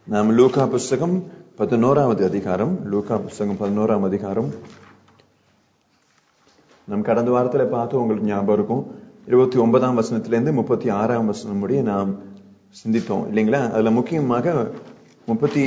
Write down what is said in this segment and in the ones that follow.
நாம் லூகா புஸ்தகம் பதினோராவது அதிகாரம் லூகா புஸ்தகம் பதினோராம் அதிகாரம் நம் கடந்த வாரத்துல பார்த்து உங்களுக்கு ஞாபகம் இருக்கும் இருபத்தி ஒன்பதாம் வசனத்துல இருந்து முப்பத்தி ஆறாம் வசனம் முடிய நாம் சிந்தித்தோம் இல்லைங்களா அதுல முக்கியமாக முப்பத்தி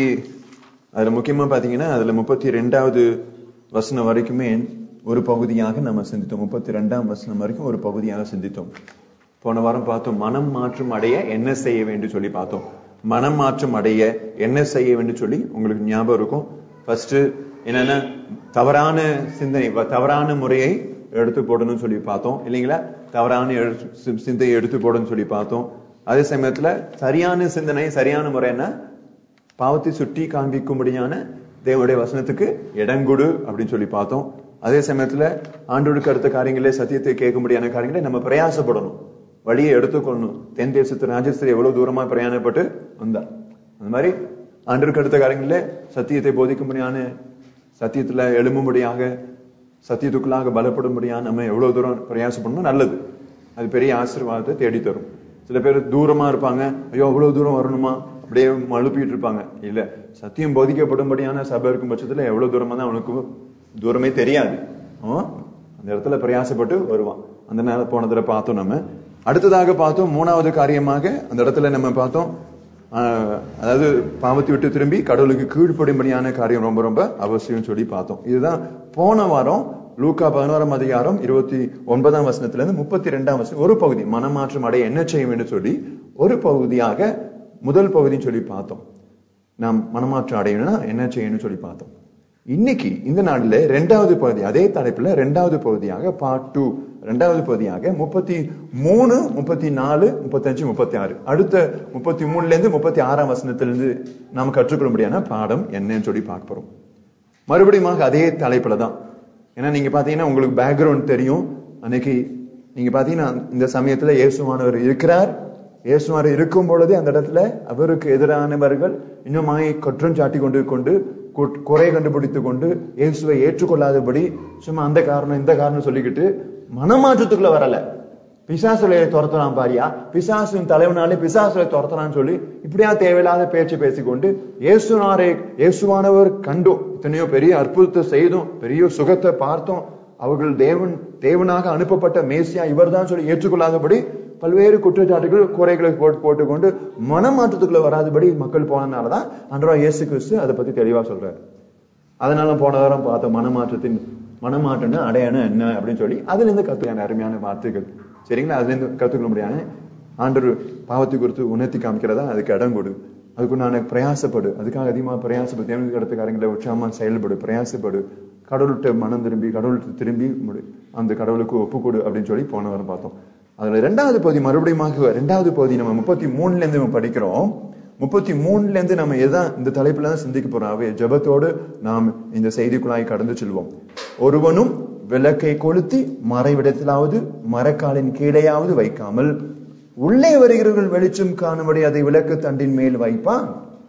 அதுல முக்கியமா பாத்தீங்கன்னா அதுல முப்பத்தி ரெண்டாவது வசனம் வரைக்குமே ஒரு பகுதியாக நம்ம சிந்தித்தோம் முப்பத்தி ரெண்டாம் வசனம் வரைக்கும் ஒரு பகுதியாக சிந்தித்தோம் போன வாரம் பார்த்தோம் மனம் மாற்றம் அடைய என்ன செய்ய வேண்டும் சொல்லி பார்த்தோம் மனம் மாற்றம் அடைய என்ன செய்ய வேண்டும் சொல்லி உங்களுக்கு ஞாபகம் இருக்கும் ஃபர்ஸ்ட் என்னன்னா தவறான சிந்தனை வ- தவறான முறையை எடுத்து போடணும்னு சொல்லி பார்த்தோம் இல்லைங்களா தவறான எழு- சி- சிந்தையை எடுத்து போடணும்னு சொல்லி பார்த்தோம் அதே சமயத்துல சரியான சிந்தனை சரியான முறை என்ன பாவத்தை சுட்டி காண்பிக்கும்படியான தேவனுடைய வசனத்துக்கு இடங்கொடு அப்படின்னு சொல்லி பார்த்தோம் அதே சமயத்துல ஆண்டோடுக்கு அடுத்த காரியங்களே சத்தியத்தை கேட்கும்படியான காரியங்களை நம்ம பிரயாசப்படணும் வழியை எடுத்துக்கொள்ளணும் தென் தேசத்து ராஜஸ்திரி எவ்வளவு தூரமா பிரயாணப்பட்டு வந்தா அந்த மாதிரி ஆண்டோருக்கு அடுத்த காரியங்களே சத்தியத்தை போதிக்கும்படியான சத்தியத்துல எழும்பும்படியாக சத்தியத்துக்குள்ளாக பலப்படும்படியான நம்ம எவ்வளவு தூரம் பிரயாசப்படணும் நல்லது அது பெரிய ஆசீர்வாதத்தை தேடி தரும் சில பேர் தூரமா இருப்பாங்க ஐயோ அவ்வளவு தூரம் வரணுமா அப்படியே மழுப்பிட்டு இருப்பாங்க இல்ல சத்தியம் போதிக்கப்படும்படியான சபை இருக்கும் பட்சத்துல எவ்வளவு தூரமா தான் அவனுக்கு தூரமே தெரியாது அவன் அந்த இடத்துல பிரயாசப்பட்டு வருவான் அந்த நேரம் போனதுல பார்த்தோம் நம்ம அடுத்ததாக பார்த்தோம் மூணாவது காரியமாக அந்த இடத்துல நம்ம பார்த்தோம் ஆஹ், அதாவது பாவத்தை விட்டு திரும்பி கடவுளுக்கு கீழ்ப்படிம்படியான காரியம் ரொம்ப ரொம்ப அவசியம் சொல்லி பார்த்தோம் இதுதான் போன வாரம் லூக்கா பதினோராம் அதிகாரம் இருபத்தி ஒன்பதாம் வசனத்துல இருந்து முப்பத்தி ரெண்டாம் வசனம் ஒரு பகுதி மனமாற்றம் அடைய என்ன செய்ய வேண்டும் சொல்லி ஒரு பகுதியாக முதல் பகுதின்னு சொல்லி பார்த்தோம் நாம் மனமாற்றம் அடையணும்னா என்ன செய்யணும்னு சொல்லி பார்த்தோம் இன்னைக்கு இந்த நாள்ல ரெண்டாவது பகுதி அதே தலைப்புல ரெண்டாவது பகுதியாக பார்ட் டூ ரெண்டாவது பகுதியாக முப்பத்தி மூணு முப்பத்தி நாலு முப்பத்தஞ்சு முப்பத்தி ஆறு அடுத்த முப்பத்தி மூணுல இருந்து முப்பத்தி ஆறாம் வசனத்திலிருந்து நாம் கற்றுக்கொள்ளும்படியான பாடம் என்னன்னு சொல்லி பார்க்க போறோம் மறுபடியும் அதே தலைப்புல தான் ஏன்னா நீங்க பாத்தீங்கன்னா உங்களுக்கு பேக்ரவுண்ட் தெரியும் அன்னைக்கு நீங்க பாத்தீங்கன்னா இந்த சமயத்துல இயேசுவானவர் இருக்கிறார் இயேசுவானவர் இருக்கும் பொழுதே அந்த இடத்துல அவருக்கு எதிரானவர்கள் இன்னுமாய் குற்றம் சாட்டி கொண்டு கொண்டு கு- குறை கண்டுபிடித்துக் கொண்டு இயேசுவை ஏற்றுக்கொள்ளாதபடி சும்மா அந்த காரணம் இந்த காரணம் சொல்லிக்கிட்டு மனமாற்றத்துக்குள்ள வரல பிசாசுகளை துரத்தலாம் பாரியா பிசாசின் தலைவனாலே பிசாசுகளை துரத்தலாம்னு சொல்லி இப்படியா தேவையில்லாத பேச்சு பேசிக்கொண்டு இயேசுனாரே இயேசுவானவர் கண்டோம் இத்தனையோ பெரிய அற்புதத்தை செய்தோம் பெரிய சுகத்தை பார்த்தோம் அவர்கள் தேவன் தேவனாக அனுப்பப்பட்ட மேசியா இவர்தான் சொல்லி ஏற்றுக்கொள்ளாதபடி பல்வேறு குற்றச்சாட்டுகள் குறைகளை போட்டு போட்டுக்கொண்டு மனமாற்றத்துக்குள்ள வராதபடி மக்கள் போனதுனாலதான் அன்றா இயேசு கிறிஸ்து அதை பத்தி தெளிவா சொல்றாரு அதனால போன வாரம் பார்த்த மனமாற்றத்தின் மனமாற்றம்னு அடையாளம் என்ன அப்படின்னு சொல்லி அதுல இருந்து கத்துக்கான அருமையான வார்த்தைகள் சரிங்களா அதுல இருந்து கத்துக்க முடியாது ஆண்டவர் பாவத்தை குறித்து உணர்த்தி காமிக்கிறதா அதுக்கு இடம் கொடு அதுக்கு நான் பிரயாசப்படு அதுக்காக அதிகமா பிரயாசப்படு தேவனுக்கு அடுத்த காரியங்களை உற்சாகமா செயல்படு பிரயாசப்படு கடவுள்கிட்ட மனம் திரும்பி கடவுள்கிட்ட திரும்பி முடி அந்த கடவுளுக்கு ஒப்பு கொடு அப்படின்னு சொல்லி போன வாரம் பார்த்தோம் அதுல ரெண்டாவது பகுதி மறுபடியும் ரெண்டாவது பகுதி நம்ம முப்பத்தி மூணுல இருந்து நம்ம படிக்கிறோம் முப்பத்தி மூணுல இருந்து நம்ம எதான் இந்த தலைப்புல தான் சிந்திக்க போறோம் அவை ஜெபத்தோடு நாம் இந்த செய்திக்குள்ளாய் கடந்து செல்வோம் ஒருவனும் விளக்கை கொளுத்தி மறைவிடத்திலாவது மரக்காலின் கீழேயாவது வைக்காமல் உள்ளே வருகிறவர்கள் வெளிச்சம் காணும்படி அதை விளக்கு தண்டின் மேல் வைப்பான்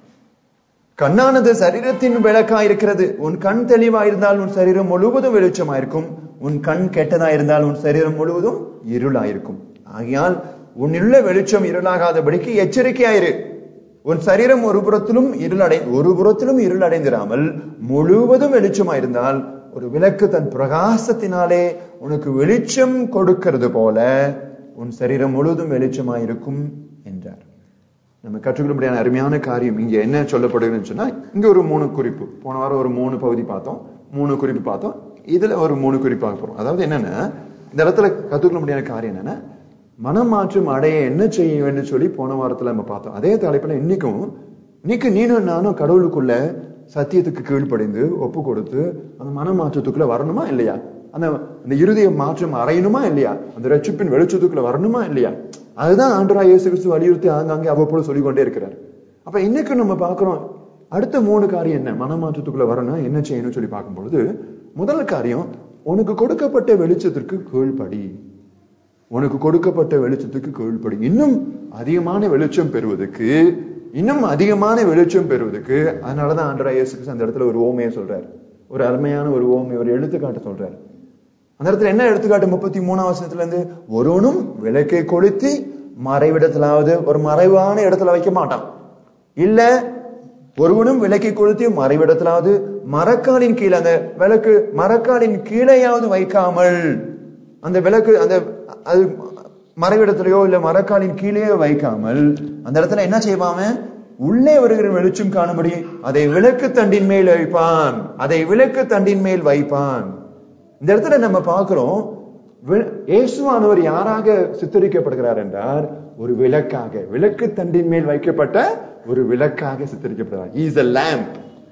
கண்ணானது சரீரத்தின் விளக்கா இருக்கிறது உன் கண் தெளிவா இருந்தால் உன் சரீரம் முழுவதும் வெளிச்சமாயிருக்கும் உன் கண் கெட்டதா இருந்தால் உன் சரீரம் முழுவதும் இருளாயிருக்கும் ஆகையால் உன்னுள்ள வெளிச்சம் இருளாகாதபடிக்கு எச்சரிக்கையாயிரு உன் சரீரம் ஒரு புறத்திலும் இருளடை ஒரு புறத்திலும் இருளடைந்திராமல் முழுவதும் வெளிச்சமாயிருந்தால் ஒரு விளக்கு தன் பிரகாசத்தினாலே உனக்கு வெளிச்சம் கொடுக்கிறது போல உன் சரீரம் முழுவதும் வெளிச்சமாயிருக்கும் என்றார் நம்ம கற்றுக்கொள்ளப்படியான அருமையான காரியம் இங்க என்ன சொல்லப்படுகிறதுன்னு சொன்னா இங்க ஒரு மூணு குறிப்பு போன வாரம் ஒரு மூணு பகுதி பார்த்தோம் மூணு குறிப்பு பார்த்தோம் இதுல ஒரு மூணு குறிப்பு பார்க்க போறோம் அதாவது என்னன்னா இந்த இடத்துல கற்றுக்கொள்ள முடியாத காரியம் என்னன்னா மனமாற்றம் அடைய என்ன செய்ய வேண்டும் சொல்லி போன வாரத்துல நம்ம பார்த்தோம் அதே தலைப்புல இன்னைக்கும் இன்னைக்கு நீனும் நானும் கடவுளுக்குள்ள சத்தியத்துக்கு கீழ்ப்படிந்து ஒப்பு கொடுத்து அந்த மனமாற்றத்துக்குள்ள வரணுமா இல்லையா அந்த அந்த இருதய மாற்றம் அறையணுமா இல்லையா அந்த ரட்சிப்பின் வெளிச்சத்துக்குள்ள வரணுமா இல்லையா அதுதான் ஆண்டரா இயேசு கிறிஸ்து வலியுறுத்தி ஆங்காங்கே அவ்வப்போது சொல்லிக்கொண்டே இருக்கிறார் அப்ப இன்னைக்கு நம்ம பார்க்கிறோம் அடுத்த மூணு காரியம் என்ன மனமாற்றத்துக்குள்ள வரணும் என்ன செய்யணும்னு சொல்லி பார்க்கும் பொழுது முதல் காரியம் உனக்கு கொடுக்கப்பட்ட வெளிச்சத்திற்கு கீழ்ப்படி உனக்கு கொடுக்கப்பட்ட வெளிச்சத்துக்கு கீழ்ப்படி இன்னும் அதிகமான வெளிச்சம் பெறுவதற்கு இன்னும் அதிகமான வெளிச்சம் பெறுவதற்கு அதனாலதான் ஆண்டரா இயேசு கிறிஸ்து அந்த இடத்துல ஒரு ஓமையை சொல்றாரு ஒரு அருமையான ஒரு ஓமை ஒரு எடுத்துக்காட்டு சொல்றாரு அந்த இடத்துல என்ன எடுத்துக்காட்டு முப்பத்தி மூணாம் வசனத்துல இருந்து ஒருவனும் விளக்கை கொளுத்தி மறைவிடத்திலாவது ஒரு மறைவான இடத்துல வைக்க மாட்டான் இல்ல ஒருவனும் விளக்கை கொளுத்தி மறைவிடத்திலாவது மரக்காலின் கீழே அந்த விளக்கு மரக்காலின் கீழேயாவது வைக்காமல் அந்த விளக்கு அந்த அது மறைவிடத்திலேயோ இல்ல மரக்காலின் கீழே வைக்காமல் அந்த இடத்துல என்ன செய்வான் உள்ளே வருகிற வெளிச்சம் காணும்படி அதை விளக்கு தண்டின் மேல் வைப்பான் அதை விளக்கு தண்டின் மேல் வைப்பான் இந்த இடத்துல நம்ம பார்க்கிறோம் வி- இயேசுவானவர் யாராக சித்தரிக்கப்படுகிறார் என்றால் ஒரு விளக்காக விளக்கு தண்டின் மேல் வைக்கப்பட்ட ஒரு விளக்காக சித்தரிக்கப்படுகிறார் is a lamp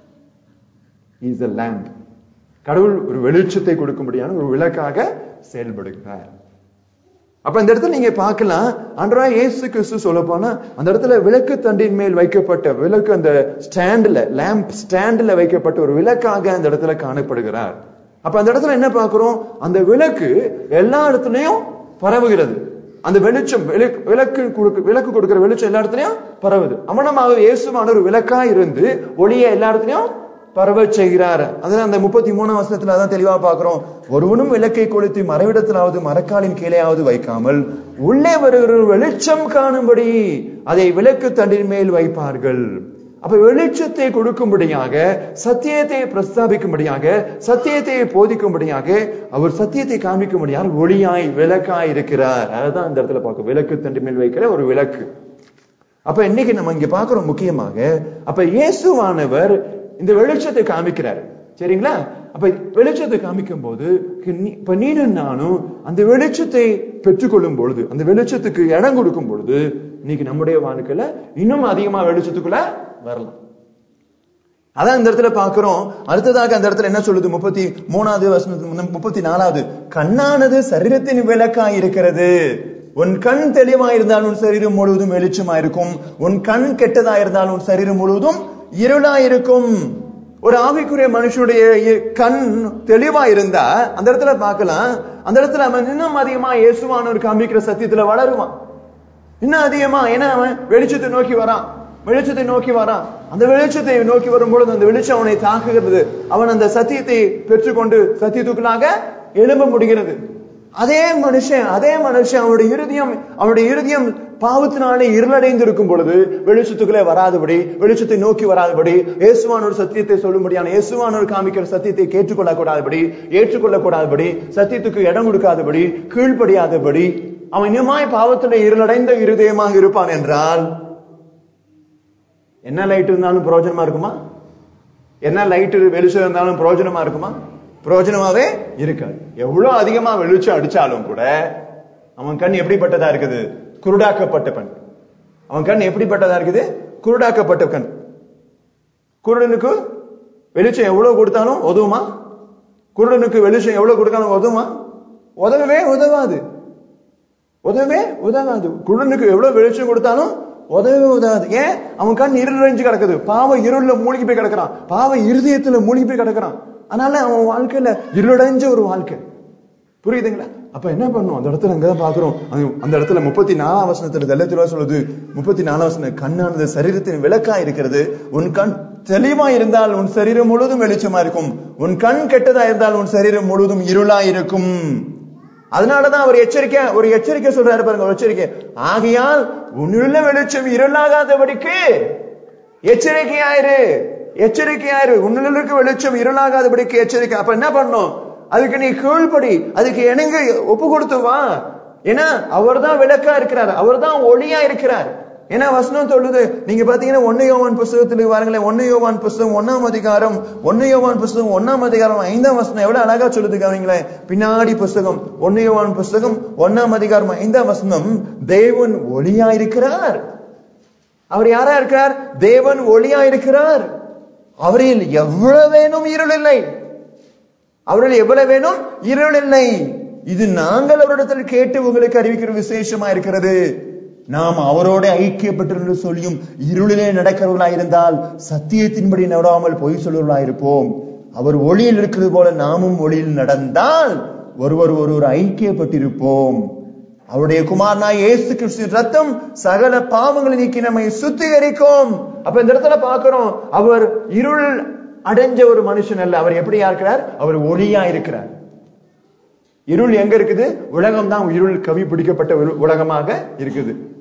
is a lamp கடவுள் ஒரு வெளிச்சத்தை கொடுக்கும்படியான ஒரு விளக்காக செயல்படுகிறார் அப்ப இந்த இடத்துல நீங்க பார்க்கலாம் அன்றா இயேசு கிறிஸ்து சொல்ல போனா அந்த இடத்துல விளக்கு தண்டின் மேல் வைக்கப்பட்ட விளக்கு அந்த ஸ்டாண்ட்ல லேம்ப் ஸ்டாண்ட்ல வைக்கப்பட்ட ஒரு விளக்காக அந்த இடத்துல காணப்படுகிறார் அப்ப அந்த இடத்துல என்ன பார்க்கிறோம் அந்த விளக்கு எல்லா இடத்துலயும் பரவுகிறது அந்த வெளிச்சம் விளக்கு- விளக்கு கொடுக்க விளக்கு கொடுக்கிற வெளிச்சம் எல்லா இடத்துலயும் பரவுது அவனமாக இயேசுவான ஒரு விளக்கா இருந்து ஒளிய எல்லா இடத்துலயும் பரவ செய்கிறார் அதான் அந்த முப்பத்தி மூணாம் வசனத்துல அதான் தெளிவா பார்க்கிறோம் ஒருவனும் விளக்கை கொளுத்தி மறைவிடத்திலாவது மரக்காலின் கீழேயாவது வைக்காமல் உள்ளே வருகிற வெளிச்சம் காணும்படி அதை விளக்கு தண்டின் மேல் வைப்பார்கள் அப்ப வெளிச்சத்தை கொடுக்கும்படியாக சத்தியத்தை பிரஸ்தாபிக்கும்படியாக சத்தியத்தை போதிக்கும்படியாக அவர் சத்தியத்தை காண்பிக்கும்படியாக ஒளியாய் விளக்காய் இருக்கிறார் அதுதான் இந்த இடத்துல பார்க்கும் விளக்கு தண்டின் மேல் வைக்கிற ஒரு விளக்கு அப்ப இன்னைக்கு நம்ம இங்க பாக்குறோம் முக்கியமாக அப்ப இயேசுவானவர் இந்த வெளிச்சத்தை காமிக்கிறாரு சரிங்களா அப்ப வெளிச்சத்தை காமிக்கும் போது நீ- இப்ப நீனும் நானும் அந்த வெளிச்சத்தை பெற்றுக்கொள்ளும் பொழுது அந்த வெளிச்சத்துக்கு இடம் கொடுக்கும் பொழுது இன்னைக்கு நம்முடைய வாழ்க்கையில இன்னும் அதிகமா வெளிச்சத்துக்குள்ள வரலாம் அதான் இந்த இடத்துல பாக்குறோம் அடுத்ததாக அந்த இடத்துல என்ன சொல்லுது முப்பத்தி மூணாவது வசனத்து முப்பத்தி நாலாவது கண்ணானது சரீரத்தின் விளக்காய் இருக்கிறது உன் கண் தெளிவா இருந்தால் உன் சரீரம் முழுவதும் வெளிச்சமா இருக்கும் உன் கண் கெட்டதா இருந்தால் உன் சரீரம் முழுவதும் இருளா இருக்கும் ஒரு ஆவிக்குரிய மனுஷனுடைய இ- கண் தெளிவா இருந்தா அந்த இடத்துல பார்க்கலாம் அந்த இடத்துல அவன் இன்னும் அதிகமா இயேசுவானவர் காமிக்கிற சத்தியத்துல வளருவான் இன்னும் அதிகமா ஏன்னா அவன் வெளிச்சத்தை நோக்கி வரான் வெளிச்சத்தை நோக்கி வரான் அந்த வெளிச்சத்தை நோக்கி வரும்பொழுது அந்த வெளிச்சம் அவனை தாக்குகிறது அவன் அந்த சத்தியத்தை பெற்றுக்கொண்டு சத்தியத்துக்குள்ளாக எழும்ப முடிகிறது அதே மனுஷன் அதே மனுஷன் அவனுடைய இருதயம் அவனுடைய இருதயம் பாவத்தினாலே இருளடைந்து இருக்கும் பொழுது வெளிச்சத்துக்குள்ளே வராதபடி வெளிச்சத்தை நோக்கி வராதபடி இயேசுவான ஒரு சத்தியத்தை சொல்லும்படியான இயேசுவான ஒரு காமிக்கிற சத்தியத்தை கேட்டுக்கொள்ள கூடாதபடி ஏற்றுக்கொள்ள கூடாதபடி சத்தியத்துக்கு இடம் கொடுக்காதபடி கீழ்ப்படியாதபடி அவன் இன்னுமாய் பாவத்திலே இருளடைந்த இருதயமாக இருப்பான் என்றால் என்ன லைட் இருந்தாலும் பிரயோஜனமா இருக்குமா என்ன லைட் வெளிச்சம் இருந்தாலும் பிரயோஜனமா இருக்குமா பிரயோஜனமாவே இருக்காது எவ்வளவு அதிகமா வெளிச்சம் அடிச்சாலும் கூட அவன் கண் எப்படிப்பட்டதா இருக்குது குருடாக்கப்பட்ட கண் அவன் கண் எப்படிப்பட்டதா இருக்குது குருடாக்கப்பட்ட கண் குருடனுக்கு வெளிச்சம் எவ்வளவு கொடுத்தாலும் உதவுமா குருடனுக்கு வெளிச்சம் எவ்வளவு கொடுத்தாலும் உதவுமா உதவவே உதவாது உதவவே உதவாது குருடனுக்கு எவ்வளவு வெளிச்சம் கொடுத்தாலும் உதவவே உதவாது ஏன் அவன் கண் இருளடைஞ்சு கிடக்குது பாவ இருள்ல மூழ்கி போய் கிடக்குறான் பாவ இருதயத்துல மூழ்கி போய் கிடக்குறான் அதனால அவன் வாழ்க்கையில இருளடைஞ்ச ஒரு வாழ்க்கை புரியுதுங்களா அப்ப என்ன பண்ணும் அந்த இடத்துல அங்கதான் பாக்குறோம் அது- அந்த இடத்துல முப்பத்தி நாலாம் வசனத்துல தெல்லத்திலா சொல்லுது முப்பத்தி நாலாம் வசனம் கண்ணானது சரீரத்தின் விளக்கா இருக்கிறது உன் கண் தெளிவா இருந்தால் உன் சரீரம் முழுவதும் வெளிச்சமா இருக்கும் உன் கண் கெட்டதா இருந்தால் உன் சரீரம் முழுவதும் இருளா இருக்கும் அதனாலதான் அவர் எச்சரிக்கை ஒரு எச்சரிக்கை சொல்றாரு பாருங்க ஒரு எச்சரிக்கை ஆகையால் உன்னுள்ள வெளிச்சம் இருளாகாதபடிக்கு எச்சரிக்கையாயிரு எச்சரிக்கையாயிரு உன்னுள்ள இருக்க வெளிச்சம் இருளாகாதபடிக்கு எச்சரிக்கை அப்ப என்ன பண்ணும் அதுக்கு நீ கீழ்ப்படி அதுக்கு இணங்க ஒப்பு கொடுத்து வா ஏன்னா அவர்தான் விளக்கா இருக்கிறார் அவர்தான் ஒளியா இருக்கிறார் ஏன்னா வசனம் சொல்லுது நீங்க பாத்தீங்கன்னா ஒன்னு யோவான் புஸ்தகத்துல பாருங்களேன் ஒன்னு யோவான் புஸ்தகம் ஒன்னாம் அதிகாரம் ஒன்னு யோவான் புஸ்தகம் ஒன்னாம் அதிகாரம் ஐந்தாம் வசனம் எவ்வளவு அழகா சொல்லுது கவனிங்களேன் பின்னாடி புஸ்தகம் ஒன்னு யோவான் புஸ்தகம் ஒன்னாம் அதிகாரம் ஐந்தாம் வசனம் தேவன் ஒளியா இருக்கிறார் அவர் யாரா இருக்கிறார் தேவன் ஒளியா இருக்கிறார் அவரில் எவ்வளவு வேணும் இருள் இல்லை அவரில் எவ்வளவு வேணும் இருள் இல்லை இது நாங்கள் அவரிடத்தில் கேட்டு உங்களுக்கு அறிவிக்கிற விசேஷமா இருக்கிறது நாம் அவரோட ஐக்கியப்பட்டிருந்து சொல்லியும் இருளிலே நடக்கிறவர்களாய் இருந்தால் சத்தியத்தின்படி நடாமல் பொய் சொல்லுவர்களாய் இருப்போம் அவர் ஒளியில் இருக்கிறது போல நாமும் ஒளியில் நடந்தால் ஒருவர் ஒருவர் ஐக்கியப்பட்டிருப்போம் அவருடைய குமாரனாய் இயேசு கிறிஸ்து ரத்தம் சகல பாவங்களை நீக்கி நம்மை சுத்திகரிக்கும் அப்ப இந்த இடத்துல பார்க்கிறோம் அவர் இருள் அடைஞ்ச ஒரு மனுஷன் அல்ல அவர் எப்படியா இருக்கிறார் அவர் ஒளியா இருக்கிறார் இருள் எங்க இருக்குது உலகம் தான் இருள் கவி பிடிக்கப்பட்ட ஒரு உலகமாக இருக்குது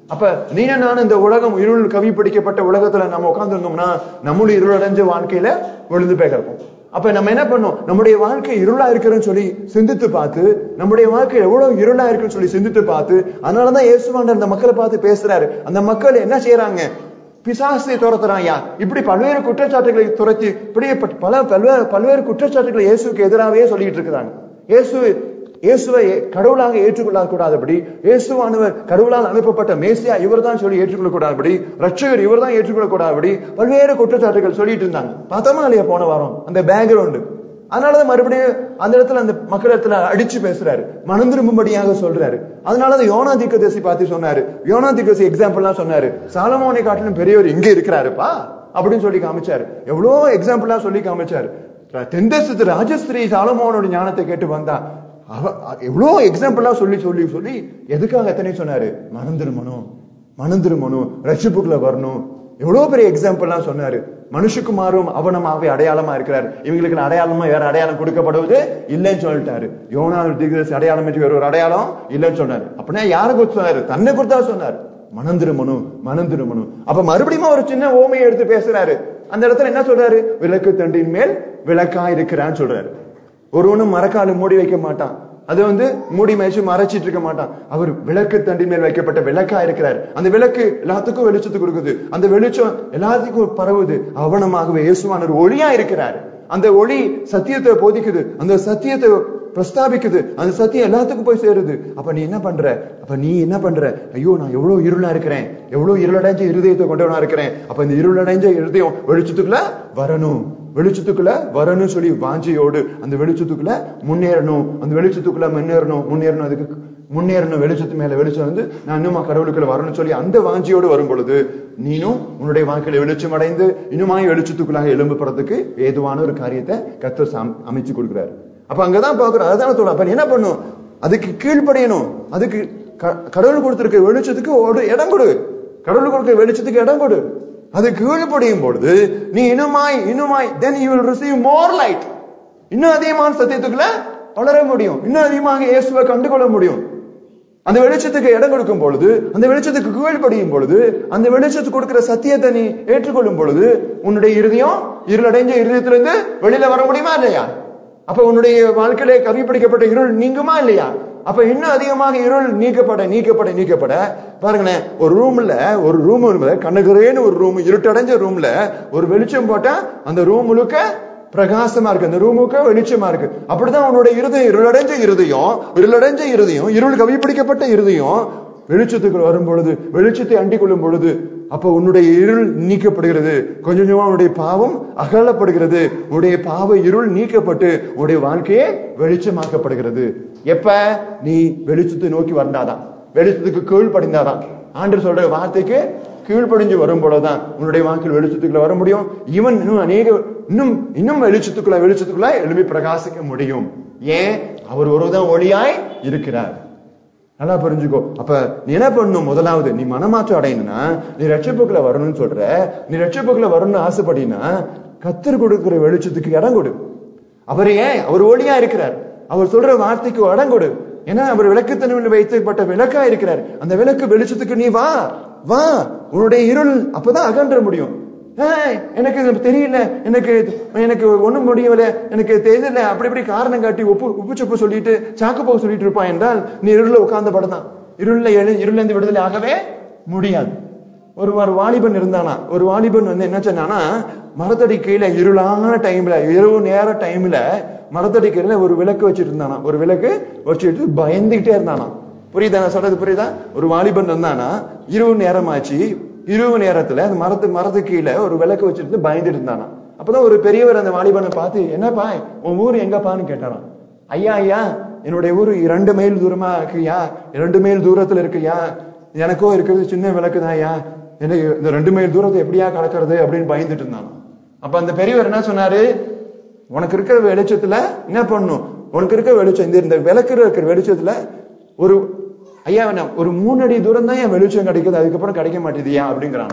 அப்ப நீன நான் இந்த உலகம் இருள் கவி பிடிக்கப்பட்ட உலகத்துல நம்ம உட்கார்ந்துருந்தோம்னா நம்மளும் இருளடைஞ்ச வாழ்க்கையில விழுந்து போய் கிடப்போம் அப்ப நம்ம என்ன பண்ணோம் நம்முடைய வாழ்க்கை இருளா இருக்குன்னு சொல்லி சிந்தித்து பார்த்து நம்முடைய வாழ்க்கை எவ்வளவு இருளா இருக்குன்னு சொல்லி சிந்தித்து பார்த்து அதனாலதான் இயேசுவாண்டர் அந்த மக்களை பார்த்து பேசுறாரு அந்த மக்கள் என்ன செய்யறாங்க பிசாசை துரத்துறாயா இப்படி பல்வேறு குற்றச்சாட்டுகளை துரத்தி இப்படியே ப- பல பல்வேறு பல்வேறு குற்றச்சாட்டுகளை இயேசுக்கு எதிராகவே சொல்லிட்டு இருக்கிறாங்க இயேசு இயேசுவை கடவுளாக ஏற்றுக்கொள்ள கூடாதபடி இயேசுவானவர் கடவுளால் அனுப்பப்பட்ட மேசியா இவர்தான் சொல்லி ஏற்றுக்கொள்ள கூடாதபடி ரட்சகர் இவர்தான் ஏற்றுக்கொள்ள கூடாதபடி பல்வேறு குற்றச்சாட்டுகள் சொல்லிட்டு இருந்தாங்க பார்த்தோமா இல்லையா போன வாரம் அந்த பேக்ரவுண்டு அதனாலதான் மறுபடியும் அந்த இடத்துல அந்த மக்கள் இடத்துல அடிச்சு பேசுறாரு மனம் திரும்பும்படியாக சொல்றாரு அதனாலதான் யோனா தீர்க்கதரிசி பார்த்து சொன்னாரு யோனா தீர்க்கதரிசி எக்ஸாம்பிள்லாம் சொன்னாரு சாலமோனை காட்டிலும் பெரியவர் இங்க இருக்கிறாருப்பா அப்படின்னு சொல்லி காமிச்சாரு எவ்வளோ எக்ஸாம்பிள்லாம் சொல்லி காமிச்சாரு தென்தேசத்து ராஜஸ்திரீ சாலமோனோட ஞானத்தை கேட்டு வந்தா அவ எவ்வளோ எக்ஸாம்பிள்லாம் சொல்லி சொல்லி சொல்லி எதுக்காக எத்தனை சொன்னாரு மனம் திரும்பணும் மனம் திரும்பணும் ரட்சிப்புக்குள்ள வரணும் எவ்வளவு பெரிய எக்ஸாம்பிள்லாம் சொன்னாரு மனுஷகுமாரும் அவனமாவே அடையாளமா இருக்கிறார் இவங்களுக்கு நான் அடையாளமா வேற அடையாளம் கொடுக்கப்படுவது இல்லைன்னு சொல்லிட்டாரு யோனா தீர்க்கதரிசி அடையாளம் என்று வேற ஒரு அடையாளம் இல்லைன்னு சொன்னாரு அப்படின்னா யாரை குறித்து சொன்னாரு தன்னை குறித்தா சொன்னார் மனம் திரும்பணும் மனம் திரும்பணும் அப்ப மறுபடியும் ஒரு சின்ன ஓமையை எடுத்து பேசுறாரு அந்த இடத்துல என்ன சொல்றாரு விளக்கு தண்டின் மேல் விளக்கா இருக்கிறான்னு சொல்றாரு ஒருவனும் மரக்கால மூடி வைக்க மாட்டான் அது வந்து மூடி மயச்சு மறைச்சிட்டு இருக்க மாட்டான் அவர் விளக்கு தண்டின் மேல் வைக்கப்பட்ட விளக்கா இருக்கிறார் அந்த விளக்கு எல்லாத்துக்கும் வெளிச்சத்தை கொடுக்குது அந்த வெளிச்சம் எல்லாத்துக்கும் பரவுது அவனமாகவே இயேசுவானவர் ஒளியா இருக்கிறார் அந்த ஒளி சத்தியத்தை போதிக்குது அந்த சத்தியத்தை பிரஸ்தாபிக்குது அந்த சத்தியம் எல்லாத்துக்கும் போய் சேருது அப்ப நீ என்ன பண்ற அப்ப நீ என்ன பண்ற ஐயோ நான் எவ்வளவு இருளா இருக்கிறேன் எவ்வளவு இருளடைஞ்ச இருதயத்தை கொண்டவனா இருக்கிறேன் அப்ப இந்த இருளடைஞ்ச இருதயம் வெளிச்சத்துக்குள்ள வரணும் வெளிச்சத்துக்குள்ள வரணும் சொல்லி வாஞ்சியோடு அந்த வெளிச்சத்துக்குள்ள முன்னேறணும் அந்த வெளிச்சத்துக்குள்ள முன்னேறணும் முன்னேறணும் அதுக்கு முன்னேறணும் வெளிச்சத்து மேல வெளிச்சம் வந்து நான் இன்னுமா கடவுளுக்குள்ள வரணும்னு சொல்லி அந்த வாஞ்சியோடு வரும் பொழுது நீனும் உன்னுடைய வாழ்க்கையில வெளிச்சம் அடைந்து இன்னுமாய் வெளிச்சத்துக்குள்ளாக எழும்புறதுக்கு ஏதுவான ஒரு காரியத்தை கத்தர் சம்- அமைச்சு கொடுக்குறாரு அப்ப அங்கதான் பாக்குறோம் அதுதான் தோணும் அப்ப நீ என்ன பண்ணும் அதுக்கு கீழ்ப்படியணும் அதுக்கு க- கடவுள் கொடுத்திருக்க வெளிச்சத்துக்கு ஒரு இடம் கொடு கடவுள் கொடுக்கிற வெளிச்சத்துக்கு இடம் கொடு அது கீழ்ப்படியும் பொழுது நீ இன்னுமாய் இன்னுமாய் then you will receive more light இன்னும் அதிகமான சத்தியத்துக்குள்ள வளர முடியும் இன்னும் அதிகமாக இயேசுவை கண்டுகொள்ள முடியும் அந்த வெளிச்சத்துக்கு இடம் கொடுக்கும் பொழுது அந்த வெளிச்சத்துக்கு கீழ்ப்படியும் பொழுது அந்த வெளிச்சத்துக்கு கொடுக்கிற சத்தியத்தை நீ ஏற்றுக்கொள்ளும் பொழுது உன்னுடைய இருதயம் இருளடைஞ்ச இருதயத்திலிருந்து வெளியில வர முடியுமா இல்லையா அப்ப உன்னுடைய வாழ்க்கையில கருவிப்பிடிக்கப்பட்ட இருள் நீங்குமா இல்லையா அப்ப இன்னும் அதிகமாக இருள் நீக்கப்பட நீக்கப்பட நீக்கப்பட பாருங்களேன் ஒரு ரூம்ல ஒரு ரூம் கண்ணகுரேன்னு ஒரு ரூம் இருட்டடைஞ்ச ரூம்ல ஒரு வெளிச்சம் போட்டா அந்த ரூம் முழுக்க பிரகாசமா இருக்கு அந்த ரூமுக்கு வெளிச்சமா இருக்கு அப்படிதான் உன்னுடைய இருதயம் இருளடைஞ்ச இருதயம் இருளடைஞ்ச இருதயம் இருள் கவிப்பிடிக்கப்பட்ட இருதயம் வெளிச்சத்துக்கு வரும் பொழுது வெளிச்சத்தை அண்டிக் கொள்ளும் பொழுது அப்ப உன்னுடைய இருள் நீக்கப்படுகிறது கொஞ்சம் கொஞ்சமா உன்னுடைய பாவம் அகலப்படுகிறது உன்னுடைய பாவ இருள் நீக்கப்பட்டு உன்னுடைய வாழ்க்கையே வெளிச்சமாக்கப்படுகிறது எப்ப நீ வெளிச்சத்தை நோக்கி வந்தாதான் வெளிச்சத்துக்கு கீழ்ப்படிந்தாதான் ஆண்டு சொல்ற வார்த்தைக்கு கீழ்ப்படிஞ்சு வரும் பொழுதுதான் உன்னுடைய வாழ்க்கையில் வெளிச்சத்துக்குள்ள வர முடியும் இவன் இன்னும் அநேக இன்னும் இன்னும் வெளிச்சத்துக்குள்ள வெளிச்சத்துக்குள்ள எழுப்பி பிரகாசிக்க முடியும் ஏன் அவர் ஒருவதான் ஒளியாய் இருக்கிறார் நல்லா புரிஞ்சுக்கோ அப்ப நீ என்ன பண்ணணும் முதலாவது நீ மனமாற்றம் அடையணும்னா நீ ரட்சிப்புக்குள்ள வரணும்னு சொல்ற நீ ரட்சிப்புக்குள்ள வரணும்னு ஆசைப்படினா கத்தர் கொடுக்கிற வெளிச்சத்துக்கு இடம் கொடு அவர் ஏன் அவர் ஒளியா இருக்கிறார் அவர் சொல்ற வார்த்தைக்கு இடம் கொடு ஏன்னா அவர் விளக்குத்தன்மையில் வைக்கப்பட்ட விளக்கா இருக்கிறார் அந்த விளக்கு வெளிச்சத்துக்கு நீ வா வா உன்னுடைய இருள் அப்பதான் அகன்ற முடியும் ஏய், எனக்கு இது தெரியல எனக்கு எனக்கு ஒண்ணும் முடியல எனக்கு தெரியல அப்படி இப்படி காரணம் காட்டி உப்பு உப்பு சொப்பு சொல்லிட்டு சாக்கு போக சொல்லிட்டு இருப்பான் என்றால் நீ இருள உட்கார்ந்த படதான் இருள்ல எழு இருள்ல இருந்து விடுதலை ஆகவே முடியாது ஒரு ஒரு வாலிபன் இருந்தானா ஒரு வாலிபன் வந்து என்ன சொன்னானா மரத்தடி கீழே இருளான டைம்ல இரவு நேர டைம்ல மரத்தடி கீழே ஒரு விளக்கு வச்சிட்டு இருந்தானா ஒரு விளக்கு வச்சுட்டு பயந்துகிட்டே இருந்தானா புரியுதா நான் சொல்றது புரியுதா ஒரு வாலிபன் இருந்தானா இரவு நேரமாச்சு இரவு நேரத்துல அந்த மரத்து மரத்து கீழே ஒரு விளக்கு வச்சிருந்து பயந்துட்டு இருந்தானா அப்பதான் ஒரு பெரியவர் அந்த வாலிபனை பார்த்து என்னப்பா உன் ஊர் எங்கப்பான்னு கேட்டாராம் ஐயா ஐயா என்னுடைய ஊர் இரண்டு மைல் தூரமா இருக்குயா இரண்டு மைல் தூரத்துல இருக்குயா எனக்கோ இருக்கிறது சின்ன விளக்கு ஐயா எனக்கு இந்த ரெண்டு மைல் தூரத்தை எப்படியா கடக்கிறது அப்படின்னு பயந்துட்டு இருந்தான் அப்ப அந்த பெரியவர் என்ன சொன்னாரு உனக்கு இருக்கிற வெளிச்சத்துல என்ன பண்ணணும் உனக்கு இருக்கிற வெளிச்சம் இந்த இந்த விளக்குல இருக்கிற வெளிச்சத்துல ஒரு ஐயா நான் ஒரு மூணு அடி தூரம் தான் என் வெளிச்சம் கிடைக்குது அதுக்கப்புறம் கிடைக்க மாட்டேதுயா அப்படிங்கிறான்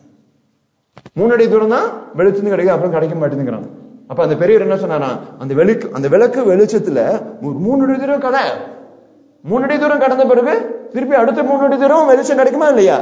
மூணு அடி தூரம் தான் வெளிச்சம் கிடைக்குது அப்புறம் கிடைக்க மாட்டேங்குறான் அப்ப அந்த பெரியவர் என்ன சொன்னாரா அந்த வெளிக்கு அந்த விளக்கு வெளிச்சத்துல ஒரு மூணு அடி தூரம் கடை மூணு அடி தூரம் கடந்த பிறகு திருப்பி அடுத்த மூணு அடி தூரம் வெளிச்சம் கிடைக்குமா இல்லையா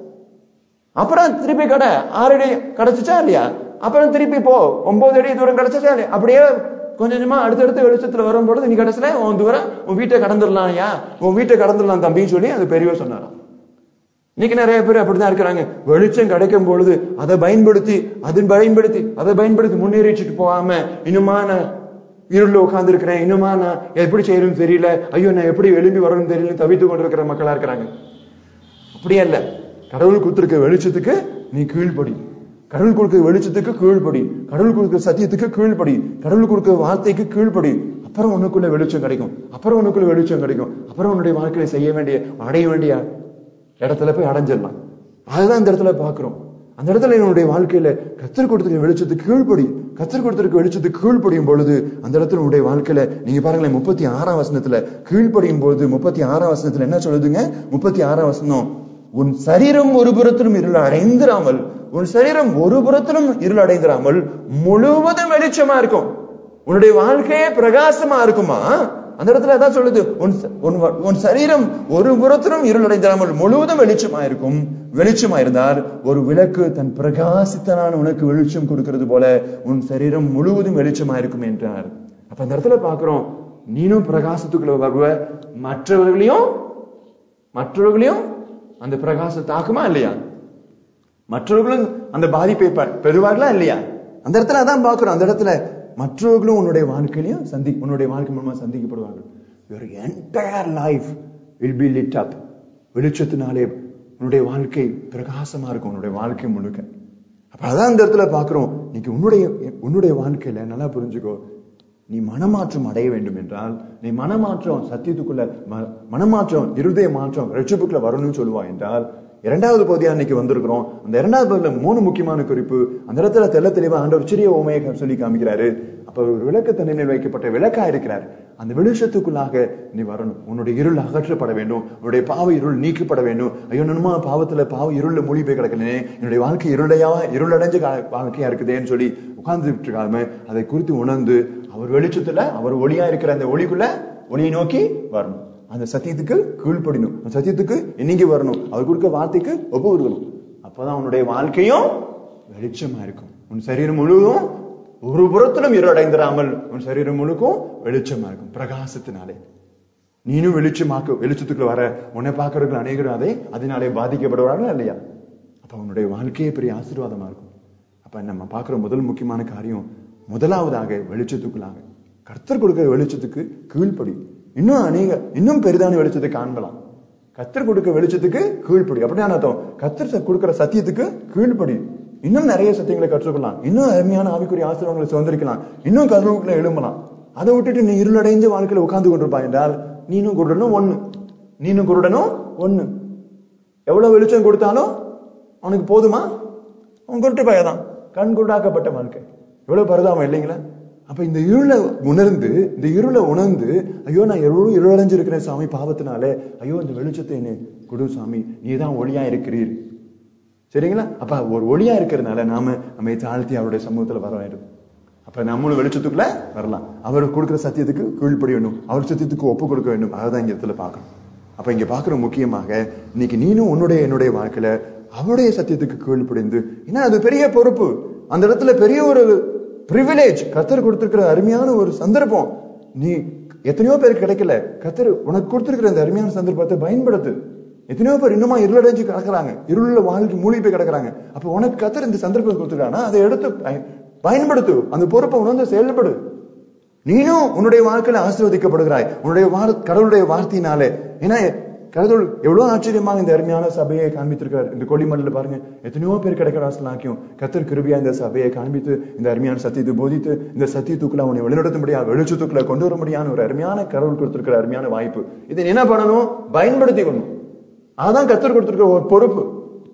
அப்புறம் திருப்பி கடை ஆறு அடி கிடைச்சிச்சா இல்லையா அப்புறம் திருப்பி போ ஒன்பது அடி தூரம் கிடைச்சிச்சா இல்லையா அப்படியே கொஞ்சம் கொஞ்சமா அடுத்தடுத்து வெளிச்சத்துல வரும் பொழுது நீ கடைசியில உன் தூரம் உன் வீட்டை கடந்துடலாம் ஐயா உன் வீட்டை கடந்துடலாம் தம்பின்னு சொல்லி அது பெரியவர் சொன்னாராம் இன்னைக்கு நிறைய பேர் அப்படிதான் இருக்கிறாங்க வெளிச்சம் கிடைக்கும் பொழுது அதை பயன்படுத்தி அதை பயன்படுத்தி அதை பயன்படுத்தி முன்னேறிச்சுட்டு போகாம இன்னுமா நான் இருள்ல உட்கார்ந்து இருக்கிறேன் இன்னுமா நான் எப்படி செய்யணும்னு தெரியல ஐயோ நான் எப்படி எழும்பி வரணும்னு தெரியல தவித்து கொண்டிருக்கிற மக்களா இருக்கிறாங்க அப்படியே இல்ல கடவுள் கொடுத்திருக்க வெளிச்சத்துக்கு நீ கீழ்ப்படி கடவுள் கொடுக்க வெளிச்சத்துக்கு கீழ்ப்படி கடவுள் கொடுக்க சத்தியத்துக்கு கீழ்ப்படி கடவுள் கொடுக்க வார்த்தைக்கு கீழ்ப்படி அப்புறம் உனக்குள்ள வெளிச்சம் கிடைக்கும் அப்புறம் உனக்குள்ள வெளிச்சம் கிடைக்கும் அப்புறம் உன்னுடைய வாழ்க்கையில செய்ய வேண்டிய அடைய வேண்டிய இடத்துல போய் அடைஞ்சிடலாம் அதுதான் இந்த இடத்துல பாக்குறோம் அந்த இடத்துல என்னுடைய வாழ்க்கையில கத்தர் கொடுத்திருக்க வெளிச்சத்துக்கு கீழ்ப்படி கத்தர் கொடுத்திருக்க வெளிச்சத்துக்கு கீழ்ப்படியும் பொழுது அந்த இடத்துல உன்னுடைய வாழ்க்கையில நீங்க பாருங்களேன் முப்பத்தி ஆறாம் வசனத்துல கீழ்ப்படியும் பொழுது முப்பத்தி ஆறாம் வசனத்துல என்ன சொல்லுதுங்க முப்பத்தி ஆறாம் வசனம் உன் சரீரம் ஒரு புறத்திலும் இருள் அடைந்திராமல் உன் சரீரம் ஒரு புறத்திலும் இருள் அடைந்திராமல் முழுவதும் வெளிச்சமா இருக்கும் உன்னுடைய வாழ்க்கையே பிரகாசமா இருக்குமா அந்த இடத்துல அதான் சொல்லுது உன் ச- உன் வ- உன் சரீரம் ஒரு புறத்திலும் இருள் அடைந்திராமல் முழுவதும் வெளிச்சமா இருக்கும் வெளிச்சமா இருந்தால் ஒரு விளக்கு தன் பிரகாசித்தனான உனக்கு வெளிச்சம் கொடுக்கிறது போல உன் சரீரம் முழுவதும் வெளிச்சமா இருக்கும் என்றார் அப்ப அந்த இடத்துல பாக்குறோம் நீனும் பிரகாசத்துக்குள்ள வருவ மற்றவர்களையும் மற்றவர்களையும் அந்த பிரகாசம் தாக்குமா இல்லையா மற்றவர்களும் அந்த பாதிப்பை பெ- பெறுவார்களா இல்லையா அந்த இடத்துல அதான் பாக்குறோம் அந்த இடத்துல மற்றவர்களும் உன்னுடைய வாழ்க்கையிலையும் சந்தி உன்னுடைய வாழ்க்கை மூலமா சந்திக்கப்படுவார்கள் your entire life will be lit up வெளிச்சத்தினாலே உன்னுடைய வாழ்க்கை பிரகாசமா இருக்கும் உன்னுடைய வாழ்க்கை முழுக்க அப்ப அதான் இந்த இடத்துல பாக்குறோம் இன்னைக்கு உன்னுடைய உன்னுடைய வாழ்க்கையில நல்லா புரிஞ்சுக்கோ நீ மனமாற்றம் அடைய வேண்டும் என்றால் நீ மனமாற்றம் சத்தியத்துக்குள்ள ம- மனமாற்றம் இருதய மாற்றம் ரட்சிப்புக்குள்ள வரணும்னு சொல்லுவா என்றால் இரண்டாவது பகுதியா இன்னைக்கு வந்திருக்கிறோம் அந்த இரண்டாவது பகுதியில மூணு முக்கியமான குறிப்பு அந்த இடத்துல தெள்ள தெளிவா ஆண்டவர் சிறிய ஓமையை சொல்லி காமிக்கிறாரு அப்ப ஒரு விளக்கு தண்ணீரில் வைக்கப்பட்ட விளக்கா இருக்கிறார் அந்த வெளிச்சத்துக்குள்ளாக நீ வரணும் உன்னுடைய இருள் அகற்றப்பட வேண்டும் உன்னுடைய பாவ இருள் நீக்கப்பட வேண்டும் ஐயோ நன்மா பாவத்துல பாவ இருள்ல மூழ்கி போய் கிடக்கிறேனே என்னுடைய வாழ்க்கை இருளையா இருளடைஞ்ச கா- வாழ்க்கையா இருக்குதேன்னு சொல்லி உட்கார்ந்துட்டு இருக்காம அதை குறித்து உணர்ந்து அவர் வெளிச்சத்துல அவர் ஒளியா இருக்கிற அந்த ஒளிக்குள்ள ஒளியை நோக்கி வரணும் அந்த சத்தியத்துக்கு கீழ்ப்படிணும் அந்த சத்தியத்துக்கு இன்னைக்கு வரணும் அவர் கொடுக்க வார்த்தைக்கு ஒப்பு கொடுக்கணும் அப்பதான் உன்னுடைய வாழ்க்கையும் வெளிச்சமா இருக்கும் உன் சரீரம் முழுவதும் ஒரு புறத்திலும் இருளடைந்திராமல் உன் சரீரம் முழுக்கும் வெளிச்சமா இருக்கும் பிரகாசத்தினாலே நீனும் வெளிச்சமாக்கு வெளிச்சத்துக்குள்ள வர உன்னை பார்க்கறவர்கள் அநேகரும் அதை அதனாலே பாதிக்கப்படுவார்கள் இல்லையா அப்ப உன்னுடைய வாழ்க்கையே பெரிய ஆசீர்வாதமா இருக்கும் அப்ப நம்ம பார்க்கிற முதல் முக்கியமான காரியம் முதலாவதாக வெளிச்சத்துக்குள்ளாக கர்த்தர் கொடுக்கிற வெளிச்சத்துக்கு கீழ்ப்படி இன்னும் அநேக இன்னும் பெரிதான வெளிச்சத்தை காண்பலாம் கர்த்தர் கொடுக்க வெளிச்சத்துக்கு கீழ்ப்படி அப்படியான அர்த்தம் கர்த்தர் ச- கொடுக்கிற சத்தியத்துக்கு கீழ்ப்படி இன்னும் நிறைய சத்தியங்களை கற்றுக்கொள்ளலாம் இன்னும் அருமையான ஆவிக்குரிய ஆசீர்வாதங்களை சுதந்திரிக்கலாம் இன்னும் கதவுக்குள்ள எழும்பலாம் அதை விட்டுட்டு நீ இருளடைஞ்ச வாழ்க்கையில உட்கார்ந்து கொண்டிருப்பா என்றால் நீனும் குருடனும் ஒண்ணு நீனும் குருடனும் ஒண்ணு எவ்வளவு வெளிச்சம் கொடுத்தாலும் அவனுக்கு போதுமா அவன் குருட்டு பயதான் கண் குருடாக்கப்பட்ட வாழ்க்கை எவ்வளவு பரிதாபம் இல்லைங்களா அப்ப இந்த இருளை உணர்ந்து இந்த இருளை உணர்ந்து ஐயோ நான் எவ்வளவு இருளடைஞ்சு இருக்கிறேன் சாமி பாவத்தினாலே ஐயோ இந்த வெளிச்சத்தை என்ன கொடு சாமி நீதான் ஒளியா இருக்கிறீர் சரிங்களா அப்ப ஒரு ஒளியா இருக்கிறதுனால நாம நம்மை தாழ்த்தி அவருடைய சமூகத்துல வர வேண்டும் அப்ப நம்மளும் வெளிச்சத்துக்குள்ள வரலாம் அவர் கொடுக்கிற சத்தியத்துக்கு கீழ்ப்படி வேண்டும் அவர் சத்தியத்துக்கு ஒப்பு கொடுக்க வேண்டும் அதான் இங்க இடத்துல பார்க்கணும் அப்ப இங்க பாக்குற முக்கியமாக இன்னைக்கு நீனும் உன்னுடைய என்னுடைய வாழ்க்கையில அவருடைய சத்தியத்துக்கு கீழ்ப்படிந்து ஏன்னா அது பெரிய பொறுப்பு அந்த இடத்துல பெரிய ஒரு பிரிவிலேஜ் கத்தர் கொடுத்திருக்கிற அருமையான ஒரு சந்தர்ப்பம் நீ எத்தனையோ பேருக்கு கிடைக்கல கத்தர் உனக்கு கொடுத்திருக்கிற இந்த அருமையான சந்தர்ப்பத்தை பயன்படுத்து எத்தனையோ பேர் இன்னுமா இருளடைஞ்சு கிடக்குறாங்க இருள வாழ்க்கை மூழ்கி போய் கிடக்குறாங்க அப்ப உனக்கு கத்தர் இந்த சந்தர்ப்பம் கொடுத்துருக்கானா அதை எடுத்து பய- பயன்படுத்து அந்த பொறுப்பை உணர்ந்து செயல்படு நீனும் உன்னுடைய வாழ்க்கையில ஆசீர்வதிக்கப்படுகிறாய் உன்னுடைய வார் கடவுளுடைய வார்த்தையினாலே ஏன்னா கடவுள் எவ்வளவு ஆச்சரியமாக இந்த அருமையான சபையை காண்பித்திருக்கார் இந்த கொடிமல்ல பாருங்க எத்தனையோ பேர் கிடைக்கிற ஆசலாக்கியும் கத்தர் கிருபியா இந்த சபையை காண்பித்து இந்த அருமையான சத்தியத்தை போதித்து இந்த சத்தியத்துக்குள்ள அவனை வழிநடத்த முடியாது வெளிச்சத்துக்குள்ள கொண்டு வர முடியாத ஒரு அருமையான கடவுள் கொடுத்திருக்கிற அருமையான வாய்ப்பு இதை நீ என்ன பண்ணணும் பயன்படுத்திக்கணும் அதான் கத்தர் கொடுத்திருக்கிற ஒரு பொறுப்பு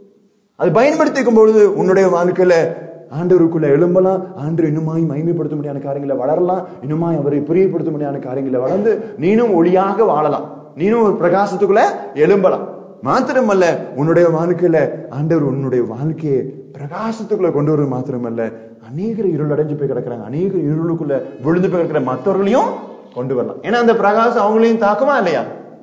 அது பயன்படுத்திக்கும் பொழுது உன்னுடைய வாழ்க்கையில ஆண்டவருக்குள்ள எழும்பலாம் ஆண்டு இன்னுமாய் மகிமைப்படுத்த முடியாத காரியங்களை வளரலாம் இன்னுமாய் அவரை பிரியப்படுத்த முடியாத காரியங்களை வளர்ந்து நீனும் ஒளியாக வாழலாம் நீனும் ஒரு பிரகாசத்துக்குள்ள எழும்பலாம் மாத்திரமல்ல உன்னுடைய வாழ்க்கையில ஆண்டவர் உன்னுடைய வாழ்க்கையை பிரகாசத்துக்குள்ள கொண்டு வருவது மாத்திரமல்ல அநேகர் இருள் அடைஞ்சு போய் கிடக்குறாங்க அநேகர் இருளுக்குள்ள விழுந்து போய் கிடக்கிற மற்றவர்களையும் கொண்டு வரலாம் ஏன்னா அந்த பிரகாசம் அவங்களையும் தாக்குமா இல்லையா